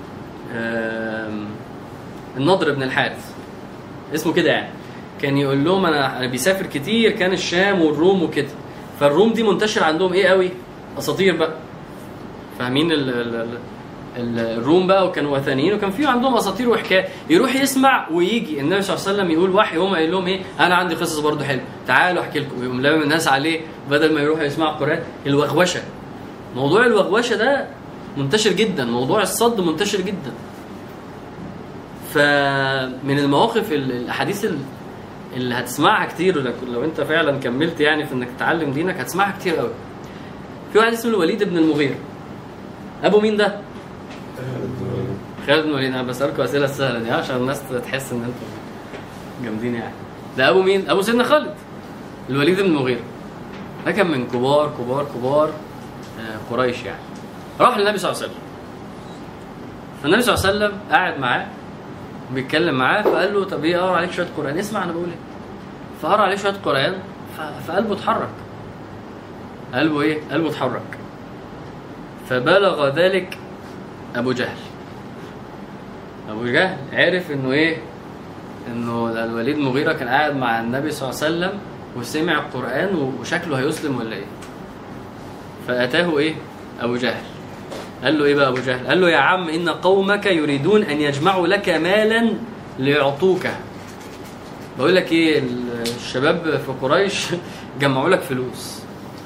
آم، النضر بن الحارث اسمه كده يعني كان يقول لهم انا انا بيسافر كتير كان الشام والروم وكده فالروم دي منتشر عندهم ايه قوي اساطير بقى فاهمين ال ال ال ال- الروم بقى وكانوا وثنيين وكان في عندهم اساطير وحكايه يروح يسمع ويجي النبي صلى الله عليه وسلم يقول وحي هم قايل لهم ايه انا عندي قصص برضه حلوه تعالوا احكي لكم ويقوم لامم الناس عليه بدل ما يروحوا يسمعوا القران الوغوشه موضوع الوغوشه ده منتشر جدا موضوع الصد منتشر جدا فمن المواقف ال- الاحاديث ال- اللي هتسمعها كتير لو- لو انت فعلا كملت يعني في انك تتعلم دينك هتسمعها كتير قوي في واحد اسمه الوليد بن المغيرة ابو مين ده؟ خالد بن الوليد انا بسالكم اسئله سهله دي عشان الناس تحس ان انتم جامدين يعني ده ابو مين؟ ابو سيدنا خالد الوليد بن المغيرة ده كان من كبار كبار كبار آه، قريش يعني راح للنبي صلى الله عليه وسلم فالنبي صلى الله عليه وسلم قاعد معاه بيتكلم معاه فقال له طب ايه اقرا عليك شويه قران اسمع انا بقول ايه فقرا عليه شويه قران ف- فقلبه اتحرك قلبه ايه قلبه اتحرك فبلغ ذلك ابو جهل ابو جهل عرف انه ايه انه الوليد مغيره كان قاعد مع النبي صلى الله عليه وسلم وسمع القران وشكله هيسلم ولا ايه فاتاه ايه ابو جهل قال له ايه بقى ابو جهل قال له يا عم ان قومك يريدون ان يجمعوا لك مالا ليعطوك بقول لك ايه الشباب في قريش جمعوا لك فلوس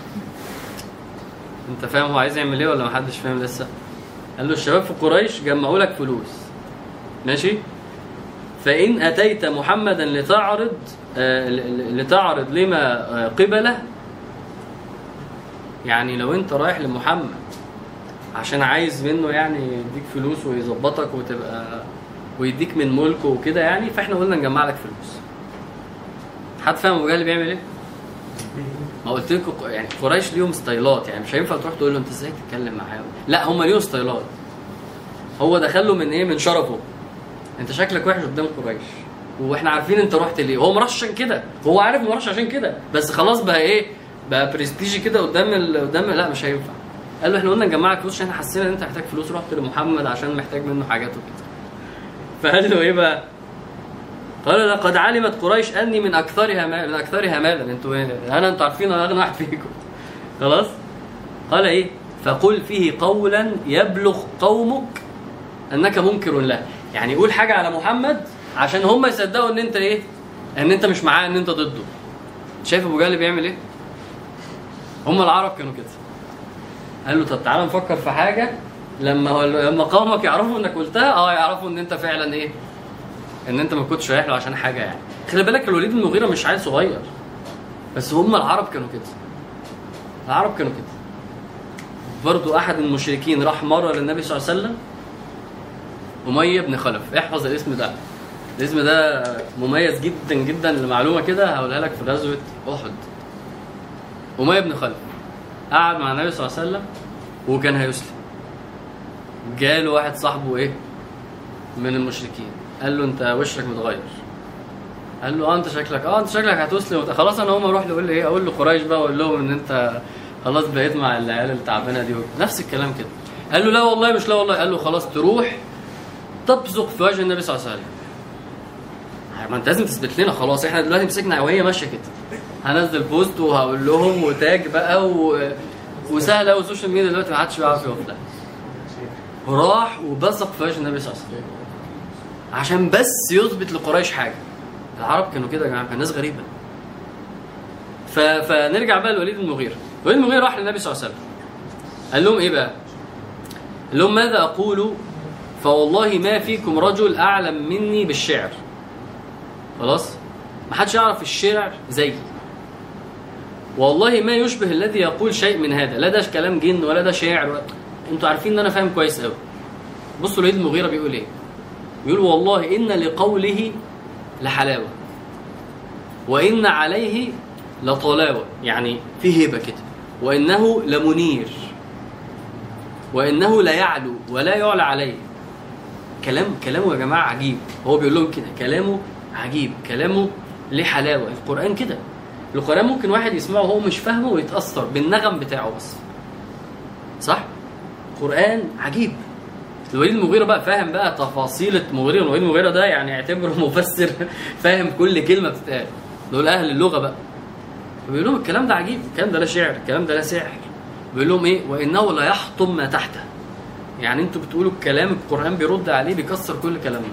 انت فاهم هو عايز يعمل ايه ولا محدش فاهم لسه قال له الشباب في قريش جمعوا لك فلوس ماشي فإن أتيت محمدا لتعرض آه، ل- ل- لتعرض لما آه، قبله يعني لو أنت رايح لمحمد عشان عايز منه يعني يديك فلوس ويظبطك وتبقى ويديك من ملكه وكده يعني فاحنا قلنا نجمع لك فلوس حد فاهم ابو جهل بيعمل ايه؟ ما قلت لكم ق- يعني قريش ليهم ستايلات يعني مش هينفع تروح تقول له انت ازاي تتكلم معاهم لا هم ليهم ستايلات هو دخله من ايه من شرفه انت شكلك وحش قدام قريش واحنا عارفين انت رحت ليه هو ما راحش عشان كده هو عارف ما راحش عشان كده بس خلاص بقى ايه بقى برستيجي كده قدام ال... قدام لا مش هينفع قال له احنا قلنا نجمع لك فلوس عشان احنا حسينا ان انت محتاج فلوس رحت لمحمد عشان محتاج منه حاجات وكده فقال له ايه بقى قال لقد علمت قريش اني من اكثرها مالا من اكثرها مالا انتوا ايه انا انتوا عارفين انا اغنى واحد فيكم خلاص قال ايه فقل فيه قولا يبلغ قومك انك منكر له يعني قول حاجه على محمد عشان هم يصدقوا ان انت ايه ان انت مش معاه ان انت ضده شايف ابو جهل بيعمل ايه هم العرب كانوا كده قال له طب تعالى نفكر في حاجه لما هو لما قومك يعرفوا انك قلتها اه يعرفوا ان انت فعلا ايه ان انت ما كنتش رايح له عشان حاجه يعني خلي بالك الوليد بن المغيره مش عيل صغير بس هم العرب كانوا كده العرب كانوا كده برضو احد المشركين راح مره للنبي صلى الله عليه وسلم أمية بن خلف احفظ الاسم ده الاسم ده مميز جدا جدا لمعلومة كده هقولها لك في غزوة أحد أمية بن خلف قعد مع النبي صلى الله عليه وسلم وكان هيسلم جاله واحد صاحبه ايه من المشركين قال له انت وشك متغير قال له اه انت شكلك اه انت شكلك هتسلم وت- خلاص انا هقوم اروح له اقول له ايه اقول له قريش بقى واقول لهم ان انت خلاص بقيت مع العيال التعبانه دي نفس الكلام كده قال له لا والله مش لا والله قال له خلاص تروح تبصق في وجه النبي صلى الله عليه وسلم ما انت لازم تثبت لنا خلاص احنا دلوقتي مسكنا وهي ماشيه كده هنزل بوست وهقول لهم وتاج بقى و... وسهله قوي السوشيال ميديا دلوقتي ما حدش بيعرف يقف لها راح وبصق في وجه النبي صلى الله عليه وسلم عشان بس يثبت لقريش حاجه العرب كانوا كده يا جماعه كانوا ناس غريبه ف... فنرجع بقى لوليد المغيرة وليد المغيرة راح للنبي صلى الله عليه وسلم قال لهم ايه بقى قال لهم ماذا اقول فوالله ما فيكم رجل اعلم مني بالشعر خلاص ما حدش يعرف الشعر زيي والله ما يشبه الذي يقول شيء من هذا لا ده كلام جن ولا ده شعر ولا... انتوا عارفين ان انا فاهم كويس قوي بصوا الوليد المغيرة بيقول ايه بيقول والله ان لقوله لحلاوه وان عليه لطلاوه يعني في هبه كده وانه لمنير وانه لا يعلو ولا يعلى عليه كلام كلامه يا جماعه عجيب هو بيقول لهم كده كلامه عجيب كلامه ليه حلاوه القران كده القران ممكن واحد يسمعه وهو مش فاهمه ويتاثر بالنغم بتاعه بس صح قران عجيب الوليد المغيرة بقى فاهم بقى تفاصيل المغيرة الوليد المغيرة ده يعني اعتبره مفسر فاهم كل كلمة بتتقال دول أهل اللغة بقى فبيقول لهم الكلام ده عجيب الكلام ده لا شعر الكلام ده لا سحر بيقول لهم ايه وانه لا يحطم ما تحته يعني انتوا بتقولوا الكلام القران بيرد عليه بيكسر كل كلامنا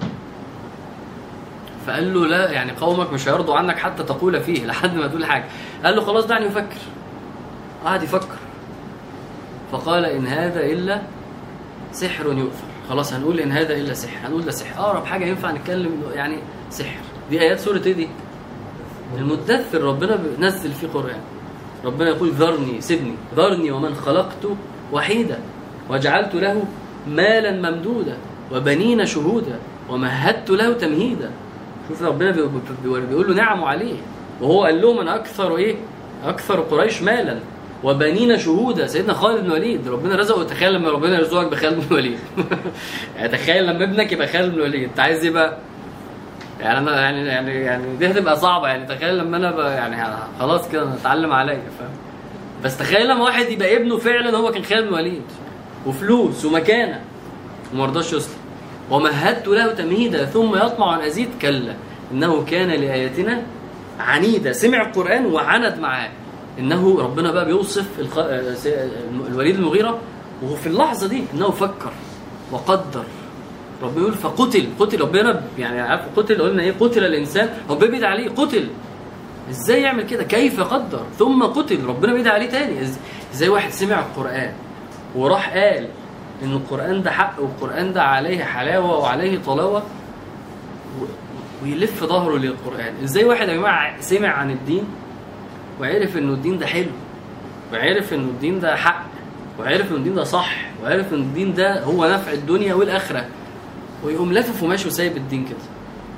فقال له لا يعني قومك مش هيرضوا عنك حتى تقول فيه لحد ما تقول حاجه قال له خلاص دعني افكر قعد يفكر فقال ان هذا الا سحر يؤثر خلاص هنقول ان هذا الا سحر هنقول ده سحر اقرب حاجه ينفع نتكلم إنه يعني سحر دي ايات سوره ايه دي المدثر ربنا نزل فيه قران ربنا يقول ذرني سيبني ذرني ومن خلقت وحيدا وجعلت له مالا ممدودا وبنين شهودا ومهدت له تمهيدا شوف ربنا بي- بي- بيقول له نعمه عليه وهو قال لهم انا اكثر ايه اكثر قريش مالا وبنين شهودا سيدنا خالد بن الوليد ربنا رزقه تخيل لما ربنا يرزقك بخالد بن الوليد يعني تخيل لما ابنك يبقى خالد بن الوليد انت عايز ايه بقى يعني انا يعني يعني يعني دي هتبقى صعبه يعني تخيل لما انا بقى يعني ه- خلاص كده انا اتعلم عليا فاهم بس تخيل لما واحد يبقى ابنه فعلا هو كان خالد بن الوليد وفلوس ومكانه وما رضاش يسلم ومهدت له تمهيدا ثم يطمع ان ازيد كلا انه كان لاياتنا عنيدا سمع القران وعند معاه انه ربنا بقى بيوصف الخ... آه، س- آه، الوليد المغيره وهو في اللحظه دي انه فكر وقدر ربنا يقول فقتل قتل ربنا يعني عارف قتل قلنا ايه قتل الانسان هو بيبعد عليه قتل ازاي يعمل كده كيف قدر ثم قتل ربنا بيدعي عليه تاني إز- ازاي واحد سمع القران وراح قال ان القران ده حق والقران ده عليه حلاوه وعليه طلاوه و- ويلف ظهره للقران ازاي واحد يا جماعه سمع عن الدين وعرف انه الدين ده حلو وعرف انه الدين ده حق وعرف ان الدين ده صح وعرف ان الدين ده هو نفع الدنيا والاخره ويقوم لافف وماشي وسايب الدين كده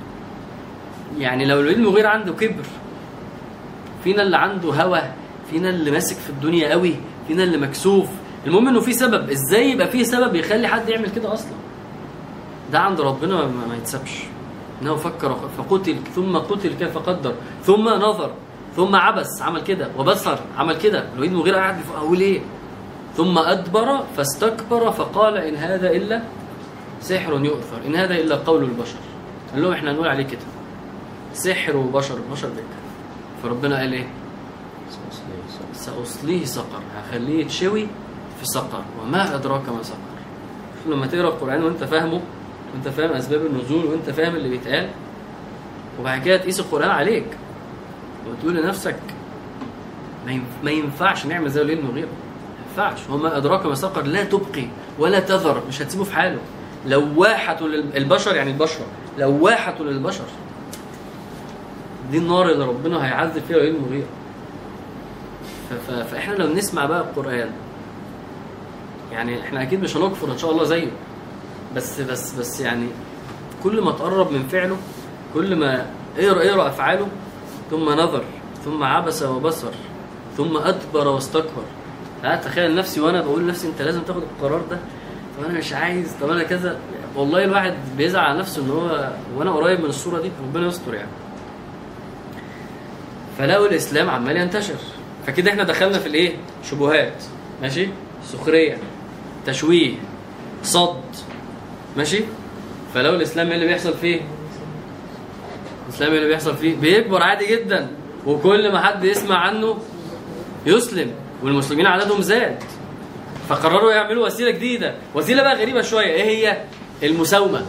يعني لو الوليد المغيرة عنده كبر فينا اللي عنده هوى فينا اللي ماسك في الدنيا قوي فينا اللي مكسوف المهم انه في سبب ازاي يبقى في سبب يخلي حد يعمل كده اصلا ده عند ربنا ما, ما يتسابش انه فكر فقتل ثم قتل كيف قدر ثم نظر ثم عبس عمل كده وبصر عمل كده الوليد المغيرة قاعد يفوق اقول ايه ثم ادبر فاستكبر فقال ان هذا الا سحر يؤثر ان هذا الا قول البشر قال لهم احنا هنقول عليه كده سحر وبشر بشر بك فربنا قال ايه سأصليه سقر هخليه يتشوي في سقر وما أدراك ما سقر شوف لما تقرا القرآن وأنت فاهمه وأنت فاهم أسباب النزول وأنت فاهم اللي بيتقال وبعد كده تقيس القرآن عليك وتقول لنفسك ما ينف- ما ينفعش نعمل زي وليد المغيرة ما ينفعش وما أدراك ما سقر لا تبقي ولا تذر مش هتسيبه في حاله لواحة للبشر يعني البشرة لواحة للبشر دي النار اللي ربنا هيعذب فيها وليد المغيرة ف- ف- فاحنا لو نسمع بقى القرآن يعني احنا اكيد مش هنكفر ان شاء الله زيه بس بس بس يعني كل ما تقرب من فعله كل ما اقرا اقرا افعاله ثم نظر ثم عبس وبصر ثم ادبر واستكبر ساعات تخيل نفسي وانا بقول لنفسي انت لازم تاخد القرار ده طب انا مش عايز طب انا كذا والله الواحد بيزعل على نفسه ان هو وانا قريب من الصوره دي ربنا يستر يعني فلقوا الاسلام عمال ينتشر فكده احنا دخلنا في الايه شبهات ماشي سخريه تشويه صد ماشي فلو الاسلام ايه اللي بيحصل فيه الاسلام ايه اللي بيحصل فيه بيكبر عادي جدا وكل ما حد يسمع عنه يسلم والمسلمين عددهم زاد فقرروا يعملوا وسيله جديده وسيله بقى غريبه شويه ايه هي المساومه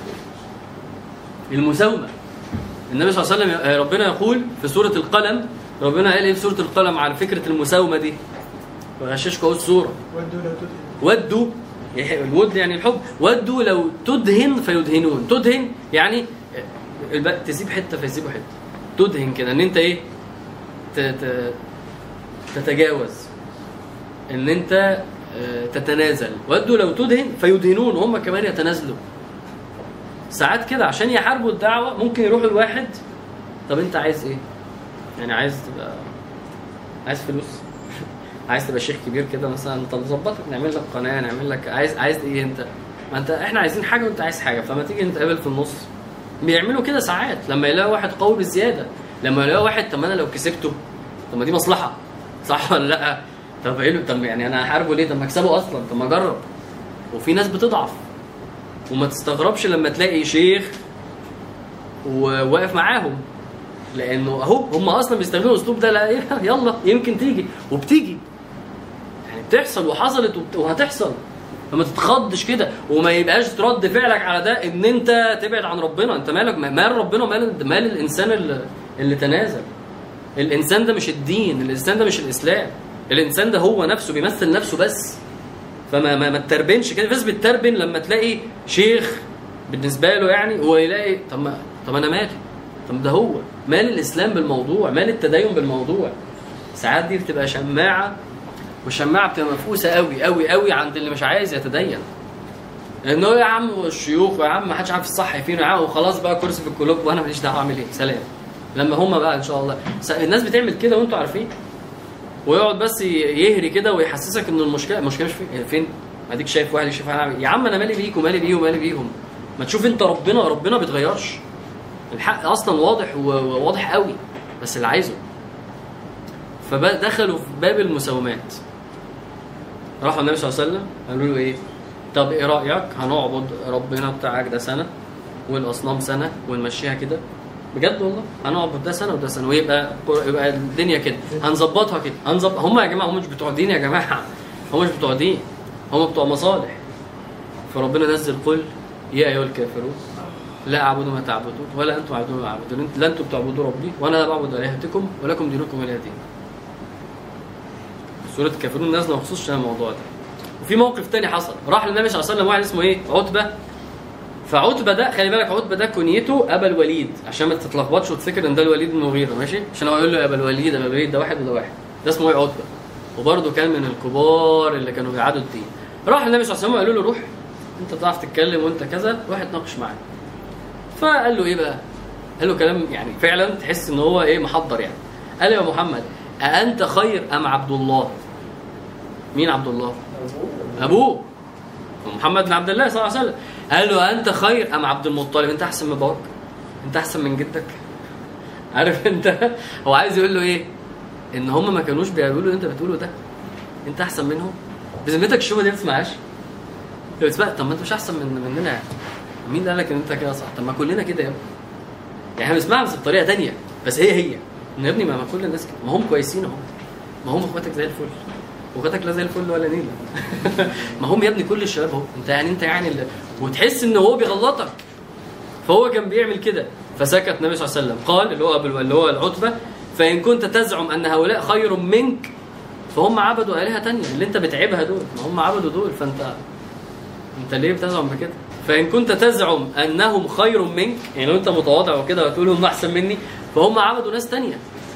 المساومه النبي صلى الله عليه وسلم آه، ربنا يقول في سوره القلم ربنا قال ايه في سوره القلم على فكره المساومه دي وغششكم اهو السوره ودوا لو تدهن ودوا الود يعني الحب ودوا لو تدهن فيدهنون تدهن يعني الب- تسيب حته فيسيبوا حته تدهن كده ان انت ايه ت- ت- تتجاوز ان انت آه، تتنازل ودوا لو تدهن فيدهنون هم كمان يتنازلوا ساعات كده عشان يحاربوا الدعوه ممكن يروحوا الواحد طب انت عايز ايه يعني عايز تبقى عايز فلوس عايز تبقى شيخ كبير كده مثلا طب ظبطك نعمل لك قناه نعمل لك عايز عايز ايه انت ما انت احنا عايزين حاجه وانت عايز حاجه فما تيجي نتقابل في النص بيعملوا كده ساعات لما يلاقوا واحد قوي بزياده لما يلاقوا واحد طب ما انا لو كسبته طب ما دي مصلحه صح ولا لا طب ايه له- طب يعني انا هحاربه ليه طب ما اكسبه اصلا طب ما اجرب وفي ناس بتضعف وما تستغربش لما تلاقي شيخ وواقف معاهم لانه اهو هم اصلا بيستخدموا الاسلوب ده لا يلا يمكن تيجي وبتيجي يعني بتحصل وحصلت وبت- وهتحصل فما تتخضش كده وما يبقاش رد فعلك على ده ان انت تبعد عن ربنا انت مالك مال ربنا مال مال الانسان اللي, اللي تنازل الانسان ده مش الدين الانسان ده مش الاسلام الانسان ده هو نفسه بيمثل نفسه بس فما ما, ما تتربنش كده الناس بتتربن لما تلاقي شيخ بالنسبه له يعني هو يلاقي طب ما طب انا مالي طب ده هو مال الاسلام بالموضوع مال التدين بالموضوع ساعات دي بتبقى شماعه والشماعه بتبقى مفقوسه قوي قوي قوي عند اللي مش عايز يتدين لانه يا عم الشيوخ ويا عم ما حدش عارف الصح فين يا عم وخلاص بقى كرسي في الكلوب وانا ماليش دعوه اعمل ايه سلام لما هم بقى ان شاء الله س- الناس بتعمل كده وانتوا عارفين ويقعد بس ي- يهري كده ويحسسك ان المشكله المشكله مش فين فين اديك شايف واحد يشوف انا عامل- يا عم انا مالي بيك ومالي بيه ومالي بيهم ما تشوف انت ربنا ربنا ما بيتغيرش الحق اصلا واضح و- وواضح قوي بس اللي عايزه فدخلوا في باب المساومات راحوا النبي صلى الله عليه وسلم قالوا له ايه طب ايه رايك هنعبد ربنا بتاعك ده سنه والاصنام سنه ونمشيها كده بجد والله هنعبد ده سنه وده سنه ويبقى يبقى الدنيا كده هنظبطها كده هنظبط هم يا جماعه هم مش بتوع دين يا جماعه هم مش بتوع دين هم بتوع مصالح فربنا نزل قل يا ايها الكافرون لا اعبد ما تعبدون ولا انتم عبدون ما اعبدون لا انتم بتعبدوا ربي وانا لا بعبد الهتكم ولكم دينكم ولي دين سوره الكافرون نازله مخصوص عشان الموضوع ده وفي موقف تاني حصل راح للنبي صلى الله عليه وسلم واحد اسمه ايه عتبه فعتبه ده خلي بالك عتبه ده كنيته ابا الوليد عشان ما تتلخبطش وتفتكر ان ده الوليد بن المغيره ماشي عشان هو يقول له يا ابا الوليد ابا الوليد ده واحد وده واحد ده اسمه ايه عتبه وبرده كان من الكبار اللي كانوا بيعادوا الدين راح النبي صلى الله عليه وسلم قالوا له روح انت بتعرف تتكلم وانت كذا روح اتناقش معاه فقال له ايه بقى قال له كلام يعني فعلا تحس ان هو ايه محضر يعني قال له يا محمد أأنت خير أم عبد الله مين عبد الله أبوه محمد بن عبد الله صلى الله عليه وسلم قال له أنت خير أم عبد المطلب أنت أحسن من باباك أنت أحسن من جدك عارف أنت هو عايز يقول له إيه إن هم ما كانوش بيقولوا اللي أنت بتقوله ده أنت أحسن منهم بذمتك الشبهة دي ما تسمعهاش بس بقى طب ما أنت مش أحسن من مننا يعني مين اللي قال لك إن أنت كده صح طب ما كلنا كده يا ابني يعني احنا بنسمعها بس بطريقة تانية بس هي هي إن يا ابني ما ما كل الناس كده ما هم كويسين اهو ما هم اخواتك زي الفل واخواتك لا زي الفل ولا نيله ما هم يا ابني كل الشباب اهو انت يعني انت يعني اللي وتحس ان هو بيغلطك فهو كان بيعمل كده فسكت النبي صلى الله عليه وسلم قال اللي هو أبو اللي هو العتبه فان كنت تزعم ان هؤلاء خير منك فهم عبدوا الهه تانية اللي انت بتعبها دول ما هم عبدوا دول فانت انت ليه بتزعم بكده فان كنت تزعم انهم خير منك يعني لو انت متواضع وكده وتقول هم احسن مني فهم عبدوا ناس تانية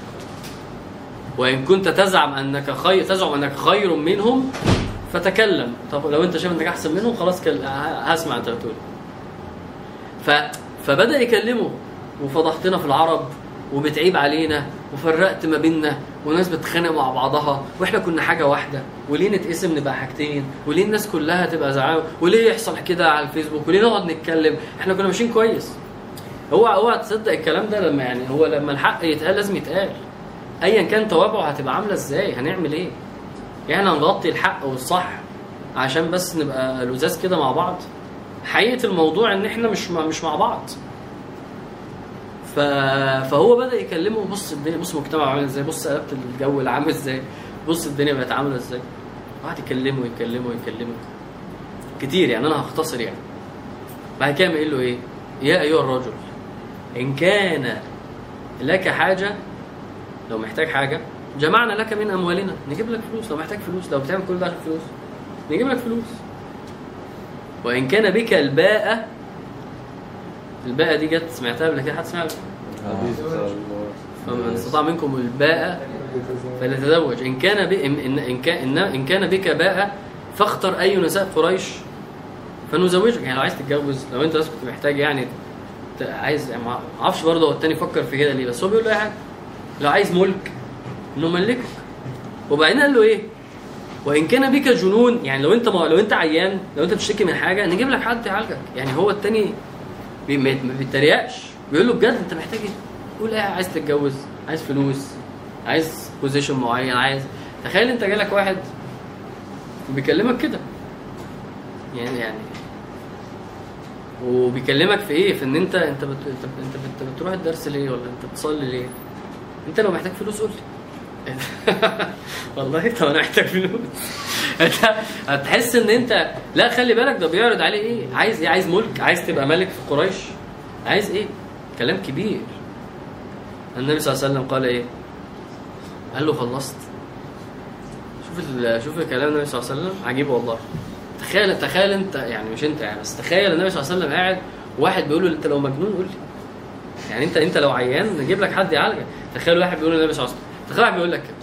وان كنت تزعم انك خير تزعم انك خير منهم فتكلم طب لو انت شايف انك احسن منهم خلاص كل... هسمع انت بتقول ف... فبدا يكلمه وفضحتنا في العرب وبتعيب علينا وفرقت ما بيننا وناس بتتخانق مع بعضها واحنا كنا حاجه واحده وليه نتقسم نبقى حاجتين وليه الناس كلها تبقى زعامه وليه يحصل كده على الفيسبوك وليه نقعد نتكلم احنا كنا ماشيين كويس هو اوعى تصدق الكلام ده لما يعني هو لما الحق يتقال لازم يتقال ايا كان توابعه هتبقى عامله ازاي هنعمل ايه يعني هنغطي الحق والصح عشان بس نبقى لزاز كده مع بعض حقيقه الموضوع ان احنا مش مع مش مع بعض ف... فهو بدا يكلمه بص الدنيا بص المجتمع عامل ازاي بص قلبت الجو اللي عامل ازاي بص الدنيا بقت عامله ازاي قعد يكلمه يكلمه يكلمه كتير يعني انا هختصر يعني بعد كده قايل له ايه يا ايها الرجل ان كان لك حاجه لو محتاج حاجه جمعنا لك من اموالنا نجيب لك فلوس لو محتاج فلوس لو بتعمل كل ده عشان فلوس نجيب لك فلوس وان كان بك الباء الباء دي جت سمعتها قبل كده حد سمعها حديث الله فمن استطاع منكم الباء فليتزوج ان كان ب... ان ان إن كان إن- ان كان بك باء فاختر اي نساء قريش فنزوجك يعني لو عايز تتجوز لو انت بس كنت محتاج يعني ت- عايز يعني ما اعرفش برضه هو التاني فكر في كده ليه بس هو بيقول له اي حاجه لو عايز ملك نملكك وبعدين قال له ايه وان كان بك جنون يعني لو انت ما لو انت عيان لو انت بتشتكي من حاجه نجيب لك حد يعالجك يعني هو التاني بي- ما ما بيتريقش بيقول له بجد انت محتاج ايه قول ايه عايز تتجوز عايز فلوس عايز بوزيشن معين عايز تخيل انت جالك واحد وبيكلمك كده يعني يعني وبيكلمك في ايه في ان انت انت بت... انت انت بت... بتروح الدرس ليه ولا انت بتصلي ليه انت لو محتاج فلوس قول لي والله طب انا محتاج فلوس انت هتحس ان انت لا خلي بالك ده بيعرض عليه ايه عايز ايه عايز ملك عايز تبقى ملك في قريش عايز ايه كلام كبير النبي صلى الله عليه وسلم قال ايه قال له خلصت شوف ال- شوف كلام النبي صلى الله عليه وسلم عجيب والله تخيل تخيل انت يعني مش انت يعني بس تخيل النبي صلى الله عليه وسلم قاعد واحد بيقول له انت لو مجنون قول لي يعني انت انت لو عيان نجيب لك حد يعالجك تخيل واحد بيقول للنبي صلى الله عليه وسلم تخيل واحد بيقول لك كده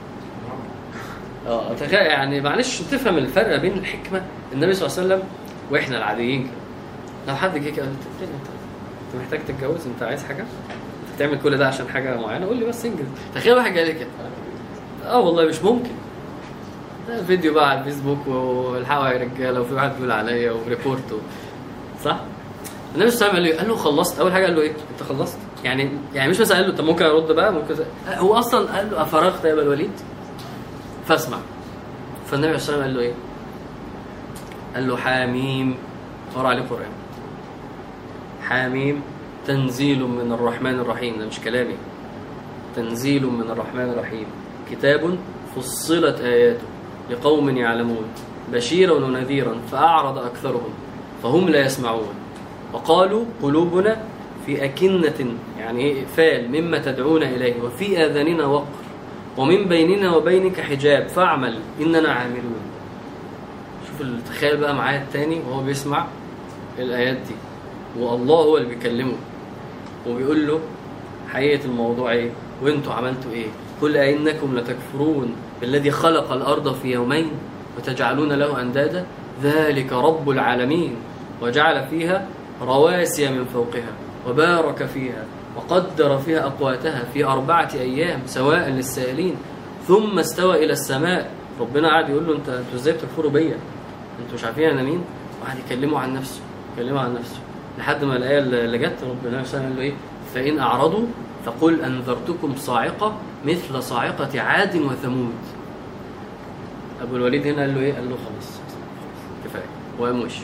اه تخيل يعني معلش تفهم الفرق بين الحكمه النبي صلى الله عليه وسلم واحنا العاديين كده لو حد جه كده قال لي، انت انت محتاج تتجوز انت عايز حاجه انت بتعمل كل ده عشان حاجه معينه قول لي بس انجز تخيل واحد جاي لي كده اه والله مش ممكن ده فيديو بقى على الفيسبوك والحقوا يا رجاله وفي واحد بيقول عليا وريبورت و... صح؟ النبي صلى الله عليه وسلم قال له قال له خلصت اول حاجه قال له ايه؟ انت خلصت؟ يعني يعني مش مثلا قال له طب ممكن ارد بقى ممكن لا، هو اصلا قال له افرغت يا ابا الوليد؟ فاسمع فالنبي صلى الله عليه وسلم قال له ايه؟ قال له حاميم قرأ عليه قرآن حاميم تنزيل من الرحمن الرحيم ده مش كلامي تنزيل من الرحمن الرحيم كتاب فصلت آياته لقوم يعلمون بشيرا ونذيرا فأعرض أكثرهم فهم لا يسمعون وقالوا قلوبنا في أكنة يعني إيه إقفال مما تدعون إليه وفي آذاننا وقر ومن بيننا وبينك حجاب فاعمل إننا عاملون شوف ال- تخيل بقى معايا التاني وهو بيسمع الآيات دي والله هو اللي بيكلمه وبيقول له حقيقة الموضوع ايه وانتوا عملتوا ايه قل أئنكم لتكفرون بالذي خلق الأرض في يومين وتجعلون له أندادا ذلك رب العالمين وجعل فيها رواسي من فوقها وبارك فيها وقدر فيها أقواتها في أربعة أيام سواء للسائلين ثم استوى إلى السماء ربنا قاعد يقول له انت انتوا ازاي بتكفروا بيا انتوا مش عارفين انا مين وقعد يكلمه عن نفسه يكلمه عن نفسه لحد ما الايه اللي جت ربنا صلى الله عليه وسلم قال له ايه فان اعرضوا فقل انذرتكم صاعقه مثل صاعقه عاد وثمود ابو الوليد هنا قال له ايه قال له خلاص كفايه وقام مشي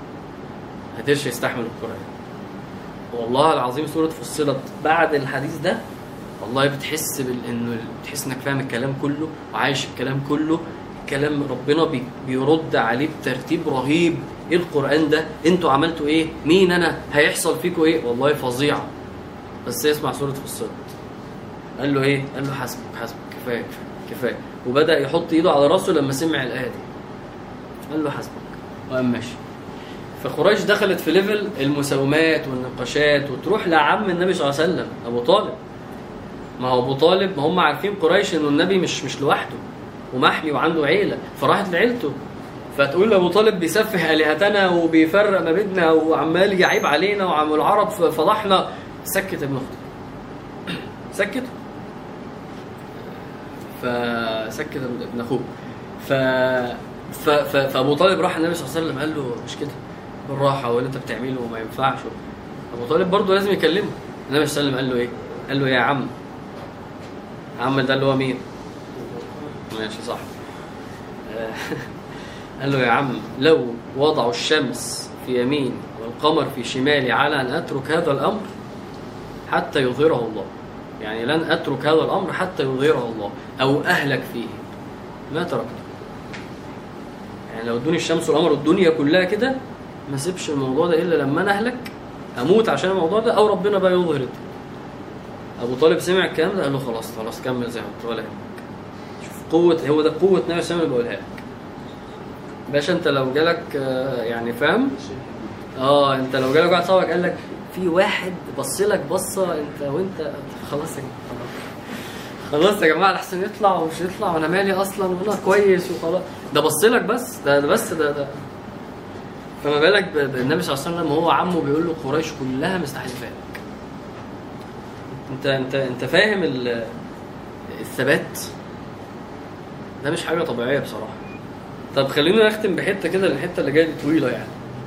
ما قدرش يستحمل القران والله العظيم سوره فصلت بعد الحديث ده والله بتحس بال... انه بتحس انك فاهم الكلام كله وعايش الكلام كله الكلام ربنا بي... بيرد عليه بترتيب رهيب ايه القران ده انتوا عملتوا ايه مين انا هيحصل فيكم ايه والله فظيعه بس اسمع سوره فصلت قال له ايه قال له حسبك حسبك كفايه كفايه كفايه وبدا يحط ايده على راسه لما سمع الايه دي قال له حسبك وقام ماشي فقريش دخلت في ليفل المساومات والنقاشات وتروح لعم النبي صلى الله عليه وسلم ابو طالب ما هو ابو طالب ما هم عارفين قريش انه النبي مش مش لوحده ومحمي وعنده عيله فراحت لعيلته فتقول ابو طالب بيسفه الهتنا وبيفرق ما بيننا وعمال يعيب علينا وعم العرب فضحنا سكت ابن اختك سكت فسكت ابن اخوه ف... ف... ف... فابو طالب راح النبي صلى الله عليه وسلم قال له مش كده بالراحه واللي انت بتعمله ما ينفعش ابو طالب برضه لازم يكلمه النبي صلى الله عليه وسلم قال له ايه؟ قال له يا عم عم ده اللي هو مين؟ ماشي صح آه، قال له يا عم لو وضعوا الشمس في يميني والقمر في شمالي على ان اترك هذا الامر حتى يظهره الله يعني لن اترك هذا الامر حتى يظهره الله او اهلك فيه ما تركته يعني لو ادوني الشمس والقمر والدنيا كلها كده ما سيبش الموضوع ده الا لما انا اهلك اموت عشان الموضوع ده او ربنا بقى يظهر الدنيا ابو طالب سمع الكلام ده قال له خلاص خلاص كمل زي ما انت ولا يهمك شوف قوه هو ده قوه النبي صلى الله عليه وسلم اللي بقولها لك باشا انت لو جالك آه، يعني فاهم اه انت لو جالك واحد صاحبك قال لك في واحد بص لك بصه انت وانت خلاص يا جماعه خلاص خلاص يا جماعه احسن يطلع ومش يطلع وانا مالي اصلا وانا كويس وخلاص ده بص لك بس ده, ده بس ده ده فما بالك ب- بالنبي صلى الله عليه وسلم وهو عمه بيقول له قريش كلها مستحلفاك انت انت انت فاهم ال- الثبات ده مش حاجه طبيعيه بصراحه طب خلينا نختم بحته كده الحته اللي جايه دي طويله يعني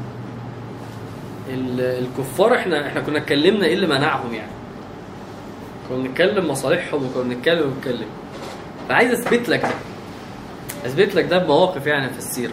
ال- الكفار احنا احنا كنا اتكلمنا ايه اللي منعهم يعني كنا بنتكلم مصالحهم وكنا بنتكلم ونتكلم فعايز اثبت لك ده اثبت لك ده بمواقف يعني في السيره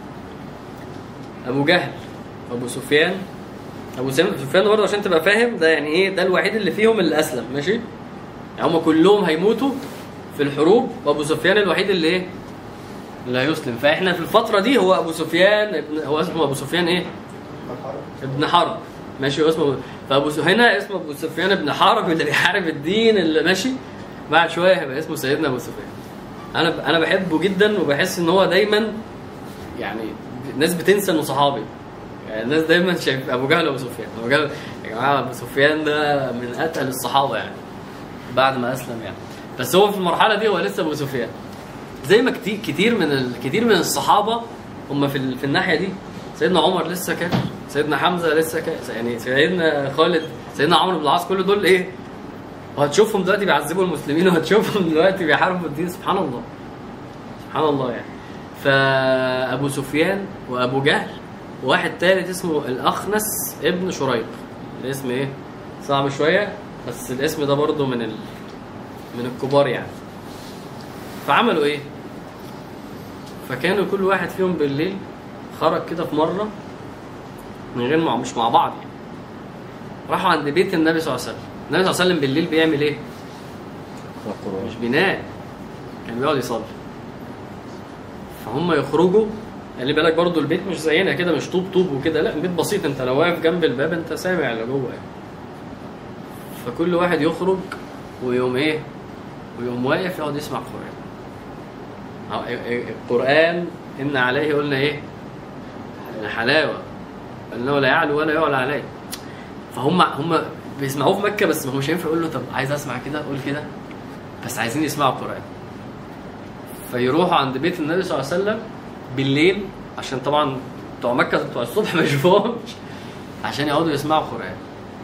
ابو جهل ابو سفيان ابو سفيان سفيان برضه عشان تبقى فاهم ده يعني ايه ده الوحيد اللي فيهم اللي اسلم ماشي يعني هم كلهم هيموتوا في الحروب وابو سفيان الوحيد اللي ايه اللي هيسلم فاحنا في الفتره دي هو ابو سفيان ابن هو اسمه ابو سفيان ايه ابن حرب ماشي هو اسمه فابو س- هنا اسمه ابو سفيان ابن حرب اللي بيحارب الدين اللي ماشي بعد شويه هيبقى اسمه سيدنا ابو سفيان انا انا بحبه جدا وبحس ان هو دايما يعني الناس بتنسى انه صحابي يعني الناس دايما شايف ابو جهل وابو سفيان ابو جهل يا جماعه ابو سفيان ده من اتقل الصحابه يعني بعد ما اسلم يعني بس هو في المرحله دي هو لسه ابو سفيان زي ما كتير كتير من ال... كتير من الصحابه هم في ال... في الناحيه دي سيدنا عمر لسه كافر سيدنا حمزه لسه كافر يعني سيدنا خالد سيدنا عمرو بن العاص كل دول ايه وهتشوفهم دلوقتي بيعذبوا المسلمين وهتشوفهم دلوقتي بيحاربوا الدين سبحان الله سبحان الله يعني فابو سفيان وابو جهل وواحد تالت اسمه الاخنس ابن شريق الاسم ايه صعب شويه بس الاسم ده برضه من ال... من الكبار يعني فعملوا ايه فكانوا كل واحد فيهم بالليل خرج كده في مره من غير مع مش مع بعض يعني راحوا عند بيت النبي صلى الله عليه وسلم النبي صلى الله عليه وسلم بالليل بيعمل ايه القرآن مش بينام كان بيقعد يصلي فهم يخرجوا خلي بالك برضو البيت مش زينا كده مش طوب طوب وكده لا البيت بسيط انت لو واقف جنب الباب انت سامع اللي جوه يعني فكل واحد يخرج ويقوم ايه ويقوم واقف يقعد يسمع قرآن أهو القرآن إن عليه قلنا ايه حلاوة انه لا يعلو ولا يعلى عليه فهم هم بيسمعوه في مكة بس ما هو مش هينفع يقول له طب عايز اسمع كده قول كده بس عايزين يسمعوا القرآن فيروحوا عند بيت النبي صلى الله عليه وسلم بالليل عشان طبعا بتوع مكة بتوع الصبح ما يشوفوهمش عشان يقعدوا يسمعوا قرآن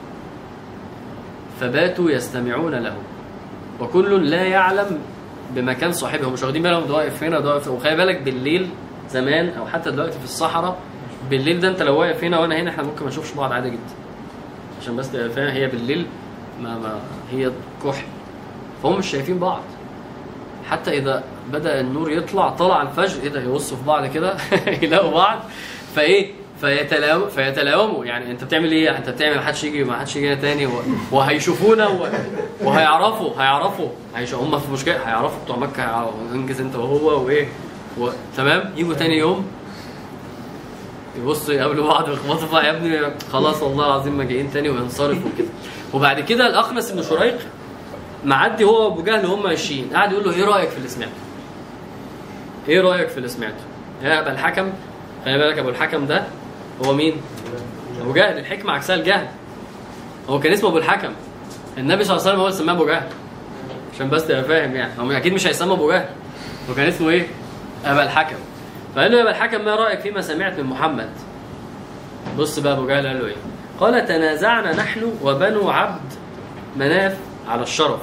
فباتوا يستمعون له وكل لا يعلم بمكان صاحبه هم مش واخدين بالهم ده واقف هنا ده واقف وخلي بالك بالليل زمان او حتى دلوقتي في الصحراء بالليل ده انت لو واقف هنا وانا هنا احنا ممكن ما نشوفش بعض عادي جدا عشان بس تبقى فاهم هي بالليل ما, ما هي كحل فهم مش شايفين بعض حتى اذا بدا النور يطلع طلع الفجر ايه ده يبصوا في بعض كده يلاقوا بعض فايه فيتلاوموا فيتلاوموا يعني انت بتعمل ايه انت بتعمل ما حدش يجي ما حدش يجي هنا تاني و... وهيشوفونا و... وهيعرفوا هيعرفوا هيش... هم في مشكله هيعرفوا بتوع مكه هيعرفوا انجز انت وهو وايه و... تمام يجوا تاني يوم يبصوا يقابلوا بعض ويخبطوا في بعض يا ابني خلاص والله العظيم ما جايين تاني وينصرفوا كده وبعد كده الاخنس بن شريق معدي هو وابو جهل وهم ماشيين قاعد يقول له ايه رايك في اللي سمعته؟ ايه رايك في اللي سمعته؟ يا ابا الحكم خلي بالك ابو الحكم ده هو مين؟ ابو جهل الحكمه عكسها الجهل هو كان اسمه ابو الحكم النبي صلى الله عليه وسلم هو اللي سماه ابو جهل عشان بس تبقى فاهم يعني هو اكيد مش هيسمى ابو جهل هو كان اسمه ايه؟ ابا الحكم فقال له يا ابا الحكم ما رايك فيما سمعت من محمد؟ بص بقى ابو جهل قال له ايه؟ قال تنازعنا نحن وبنو عبد مناف على الشرف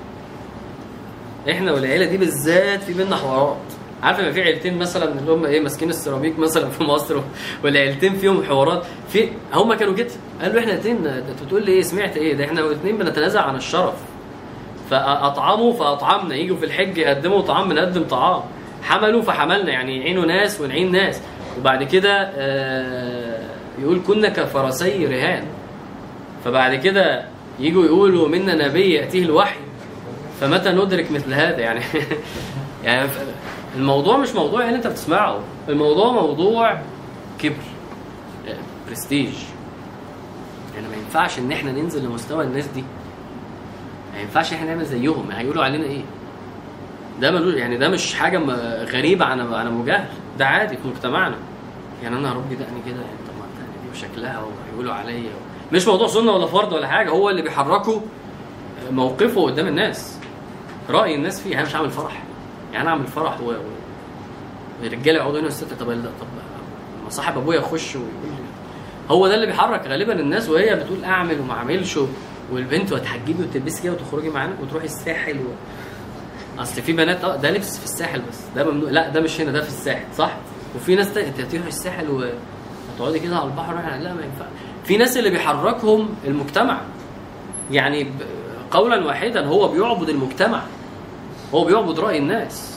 احنا والعيله دي بالذات في بينا حوارات عارف لما في عيلتين مثلا اللي هم ايه ماسكين السيراميك مثلا في مصر والعيلتين فيهم حوارات في هم كانوا كده قالوا احنا الاثنين انت بتقول لي ايه سمعت ايه ده احنا الاثنين بنتنازع عن الشرف فاطعموا فاطعمنا يجوا في الحج يقدموا طعام بنقدم طعام حملوا فحملنا يعني يعينوا ناس ونعين ناس وبعد كده آه يقول كنا كفرسي رهان فبعد كده يجوا يقولوا منا نبي ياتيه الوحي فمتى ندرك مثل هذا يعني يعني الموضوع مش موضوع اللي انت بتسمعه الموضوع موضوع كبر برستيج يعني ما ينفعش ان احنا ننزل لمستوى الناس دي ما ينفعش احنا نعمل زيهم هيقولوا علينا ايه ده ملوش يعني ده مش حاجه م- غريبه عن عن ابو جهل ده عادي في مجتمعنا يعني انا ربي دقني كده يعني طب ما الدقن دي وشكلها وهيقولوا عليا مش موضوع سنه ولا فرض ولا حاجه هو اللي بيحركه موقفه قدام الناس راي الناس فيه انا مش هعمل فرح يعني انا اعمل فرح و... و... الرجاله يقعدوا هنا والست طب لا طب ما صاحب ابويا يخش ويقول لي هو ده اللي بيحرك غالبا الناس وهي بتقول اعمل وما اعملش و... والبنت وتحجبي وتلبسي كده وتخرجي معانا وتروحي الساحل و... اصل في بنات اه ده لبس في الساحل بس ده ممنوع لا ده مش هنا ده في الساحل صح وفي ناس تانية انت هتروحي الساحل وهتقعدي كده على البحر لا ما ينفع في ناس اللي بيحركهم المجتمع يعني ب- قولا واحدا هو بيعبد المجتمع هو بيعبد رأي الناس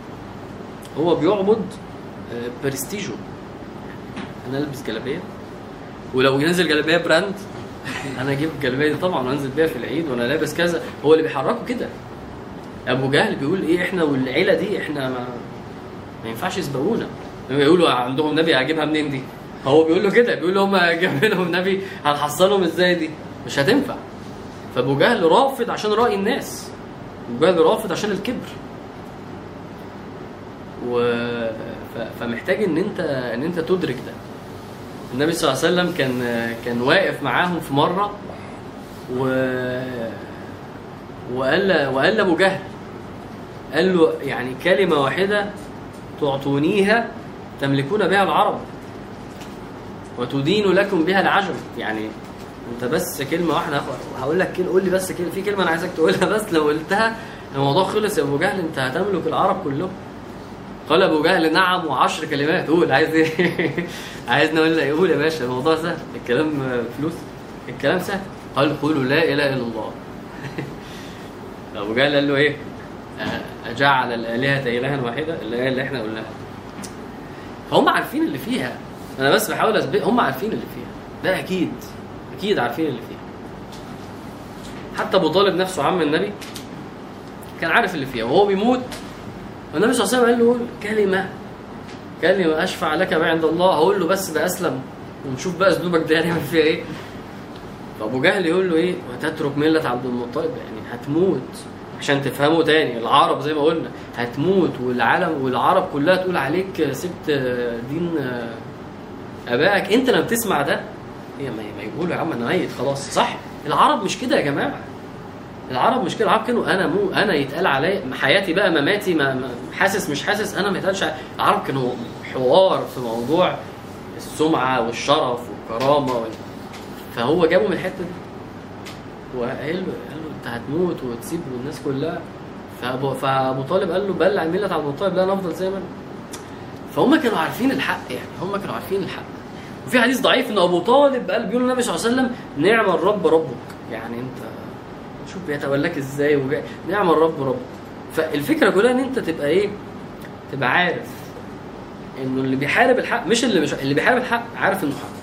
هو بيعبد آه، برستيجه انا البس جلابيه ولو ينزل جلابيه براند انا اجيب الجلابيه دي طبعا وانزل بيها في العيد وانا لابس كذا هو اللي بيحركه كده ابو جهل بيقول ايه احنا والعيله دي احنا ما, ما ينفعش يسبقونا لما يقولوا عندهم نبي هجيبها منين دي هو بيقول له كده بيقول له هم جايبين لهم نبي هنحصلهم ازاي دي مش هتنفع فابو جهل رافض عشان راي الناس ابو جهل رافض عشان الكبر و... ف... فمحتاج ان انت ان انت تدرك ده النبي صلى الله عليه وسلم كان كان واقف معاهم في مره و وقال وقال لابو جهل قال له يعني كلمه واحده تعطونيها تملكون بها العرب وتدين لكم بها العجم يعني انت بس كلمه واحده هاخ- هقول لك كلمه قول لي بس كلمه في كلمه انا عايزك تقولها بس لو قلتها الموضوع خلص يا ابو جهل انت هتملك العرب كلهم قال ابو جهل نعم وعشر كلمات قول عايز ايه عايزني اقول لك قول يا باشا الموضوع سهل الكلام فلوس الكلام سهل قال قولوا لا اله الا الله ابو جهل قال له ايه أ- اجعل الالهه الها واحده الايه اللي احنا قلناها فهم عارفين اللي فيها انا بس بحاول اثبت هم عارفين اللي فيها ده اكيد اكيد عارفين اللي فيها حتى ابو طالب نفسه عم النبي كان عارف اللي فيها وهو بيموت والنبي صلى الله عليه وسلم قال له قول كلمه كلمه اشفع لك بقى عند الله هقول له بس ده اسلم ونشوف بقى ذنوبك دي هنعمل فيها ايه فابو جهل يقول له ايه وتترك مله عبد المطلب يعني هتموت عشان تفهموا تاني العرب زي ما قلنا هتموت والعالم والعرب كلها تقول عليك سبت دين ابائك انت لما بتسمع ده هي ما ما يقولوا يا عم انا ميت خلاص صح العرب مش كده يا جماعه العرب مش كده العرب كانوا انا مو انا يتقال عليا حياتي بقى مماتي ما ما- حاسس مش حاسس انا ما يتقالش علي- العرب كانوا حوار في موضوع السمعه والشرف والكرامه وال... فهو جابه من الحته دي وقال له قال له انت هتموت وتسيب الناس كلها فابو فابو طالب قال له بلع مله عبد المطلب لا نفضل زي ما أنا. فهم كانوا عارفين الحق يعني هم كانوا عارفين الحق وفي حديث ضعيف ان ابو طالب قال بيقول النبي صلى الله عليه وسلم نعم الرب ربك يعني انت شوف بيتولاك ازاي وجاي نعم الرب ربك فالفكره كلها ان انت تبقى ايه تبقى عارف انه اللي بيحارب الحق مش اللي مش اللي بيحارب الحق عارف انه حق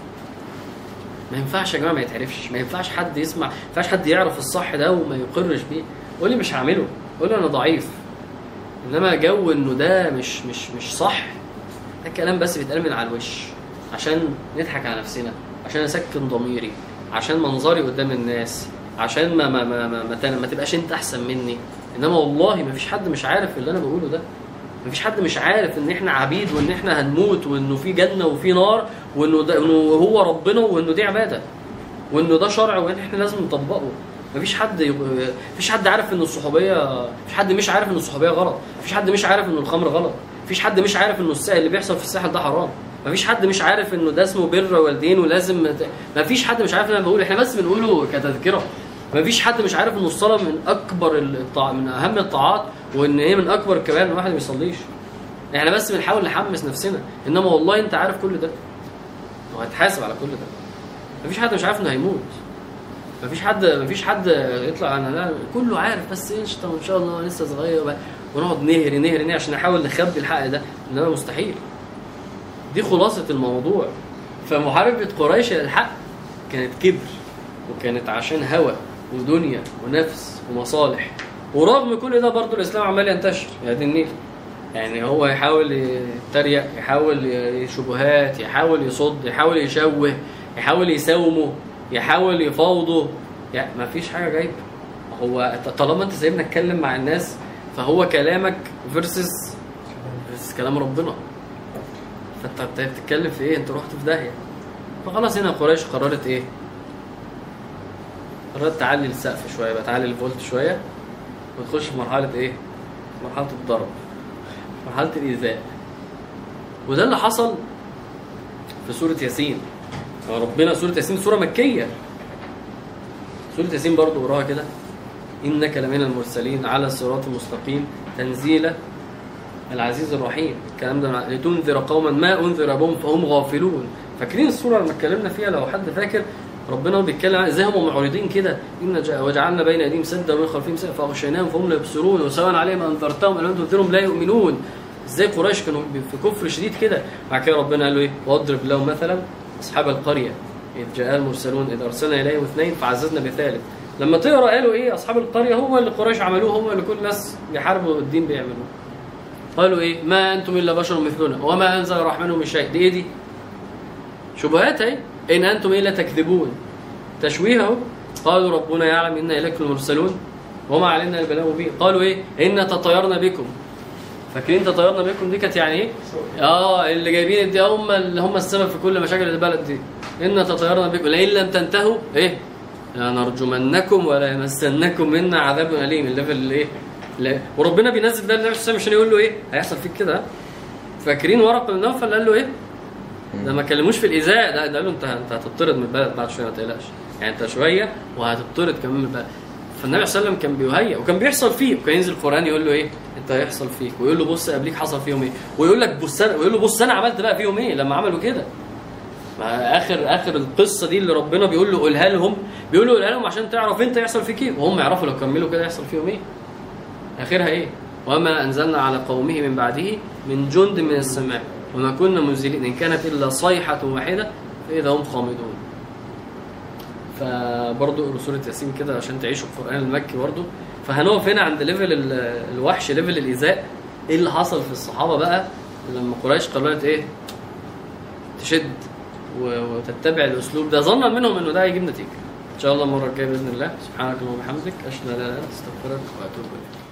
ما ينفعش يا جماعه ما يتعرفش ما ينفعش حد يسمع ما ينفعش حد يعرف الصح ده وما يقرش بيه قول لي مش هعمله قول لي انا ضعيف انما جو انه ده مش مش مش صح ده كلام بس بيتقال من على الوش عشان نضحك على نفسنا عشان اسكن ضميري عشان منظري قدام الناس عشان ما ما ما ما, ما, تن- ما تبقاش انت احسن مني انما والله ما فيش حد مش عارف اللي انا بقوله ده ما فيش حد مش عارف ان احنا عبيد وان احنا هنموت وانه في جنه وفي نار وانه ده انه هو ربنا وانه دي عباده وانه ده شرع وان احنا لازم نطبقه مفيش حد يب... مفيش حد عارف ان الصحوبيه مفيش حد مش عارف ان الصحوبيه غلط مفيش حد مش عارف ان الخمر غلط مفيش حد مش عارف انه الساحل اللي بيحصل في الساحل ده حرام مفيش حد مش عارف انه ده اسمه بر والدين ولازم ت- مفيش حد مش عارف اللي انا بقوله احنا بس بنقوله كتذكره مفيش حد مش عارف ان الصلاه من اكبر الطاع... من اهم الطاعات وان هي من اكبر الكبائر ان الواحد ما يصليش احنا بس بنحاول نحمس نفسنا انما والله انت عارف كل ده وهتحاسب على كل ده مفيش حد مش عارف انه هيموت مفيش حد مفيش حد يطلع انا لا كله عارف بس قشطه وان شاء الله لسه صغير وبقى- ونقعد نهري نهري نهري عشان نحاول نخبي الحق ده انما مستحيل دي خلاصه الموضوع فمحاربه قريش للحق كانت كبر وكانت عشان هوى ودنيا ونفس ومصالح ورغم كل ده برضه الاسلام عمال ينتشر يا دي النيل يعني هو يحاول يتريق يحاول ي- شبهات يحاول يصد يحاول يشوه يحاول يساومه يحاول يفاوضه يعني ما فيش حاجه جايبه هو ط- طالما انت سايبنا نتكلم مع الناس فهو كلامك فيرسس فيرسس كلام ربنا فانت بت- بتتكلم في ايه انت رحت في داهيه فخلاص هنا قريش قررت ايه قررت تعلي السقف شويه بقى تعلي الفولت شويه وتخش في مرحله ايه مرحله الضرب مرحله الايذاء وده اللي حصل في سوره ياسين هو ربنا سوره ياسين سوره مكيه سوره ياسين برضو وراها كده انك لمن المرسلين على الصراط المستقيم تنزيل العزيز الرحيم الكلام ده مع- لتنذر قوما ما انذر بهم فهم غافلون فاكرين الصوره لما اتكلمنا فيها لو حد فاكر ربنا هو بيتكلم عن ازاي هم معرضين كده ان جا- وجعلنا بين ايديهم سدا ومن خلفهم سدا فاغشيناهم فهم لا يبصرون وسواء عليهم انذرتهم ام لم تنذرهم لا يؤمنون ازاي قريش كانوا في كفر شديد كده بعد كده ربنا قال له ايه واضرب لهم مثلا اصحاب القريه اذ جاء المرسلون اذ ارسلنا اليهم اثنين فعززنا بثالث لما تقرا قالوا ايه اصحاب القريه هم اللي قريش عملوه هم اللي كل الناس بيحاربوا الدين بيعملوه قالوا ايه ما انتم الا بشر مثلنا وما انزل الرحمن من شيء دي ايه دي شبهات اهي ان انتم الا تكذبون تشويه اهو قالوا ربنا يعلم انا اليكم المرسلون وما علينا البلاغ مبين قالوا ايه ان تطيرنا بكم فاكرين تطيرنا بكم دي كانت يعني ايه؟ اه اللي جايبين دي هم اللي هم السبب في كل مشاكل البلد دي ان تطيرنا بكم لئن لم تنتهوا ايه؟ لنرجمنكم ولا يمسنكم منا عذاب اليم الليفل اللي ايه؟ لا. وربنا بينزل ده للنبي صلى الله عليه وسلم عشان يقول له ايه؟ هيحصل فيك كده ها؟ فاكرين ورقه بن نوفل قال له ايه؟ ده ما كلموش في الايذاء ده ده قال له انت انت هتطرد من البلد بعد شويه ما تقلقش يعني انت شويه وهتطرد كمان من البلد فالنبي صلى الله عليه وسلم كان بيهيئ وكان بيحصل فيه وكان ينزل القران يقول له ايه انت هيحصل فيك ويقول له بص قبليك حصل فيهم ايه ويقول لك بص انا ويقول له بص انا عملت بقى فيهم ايه لما عملوا كده ما اخر اخر القصه دي اللي ربنا بيقول له قولها لهم بيقول له قولها لهم عشان تعرف انت يحصل فيك ايه وهم يعرفوا لو كملوا كده يحصل فيهم ايه اخرها ايه وما انزلنا على قومه من بعده من جند من السماء وما كنا منزلين ان كانت الا صيحه واحده فاذا هم خامدون فبرضه اقروا سوره ياسين كده عشان تعيشوا القران المكي برضه فهنقف هنا عند ليفل ال- الوحش ليفل الايذاء ايه اللي حصل في الصحابه بقى لما قريش قررت ايه تشد و- وتتبع الاسلوب ده ظنا منهم انه ده هيجيب نتيجه ان شاء الله المره الجايه باذن الله سبحانك اللهم وبحمدك اشهد ان لا اله الا انت استغفرك واتوب اليك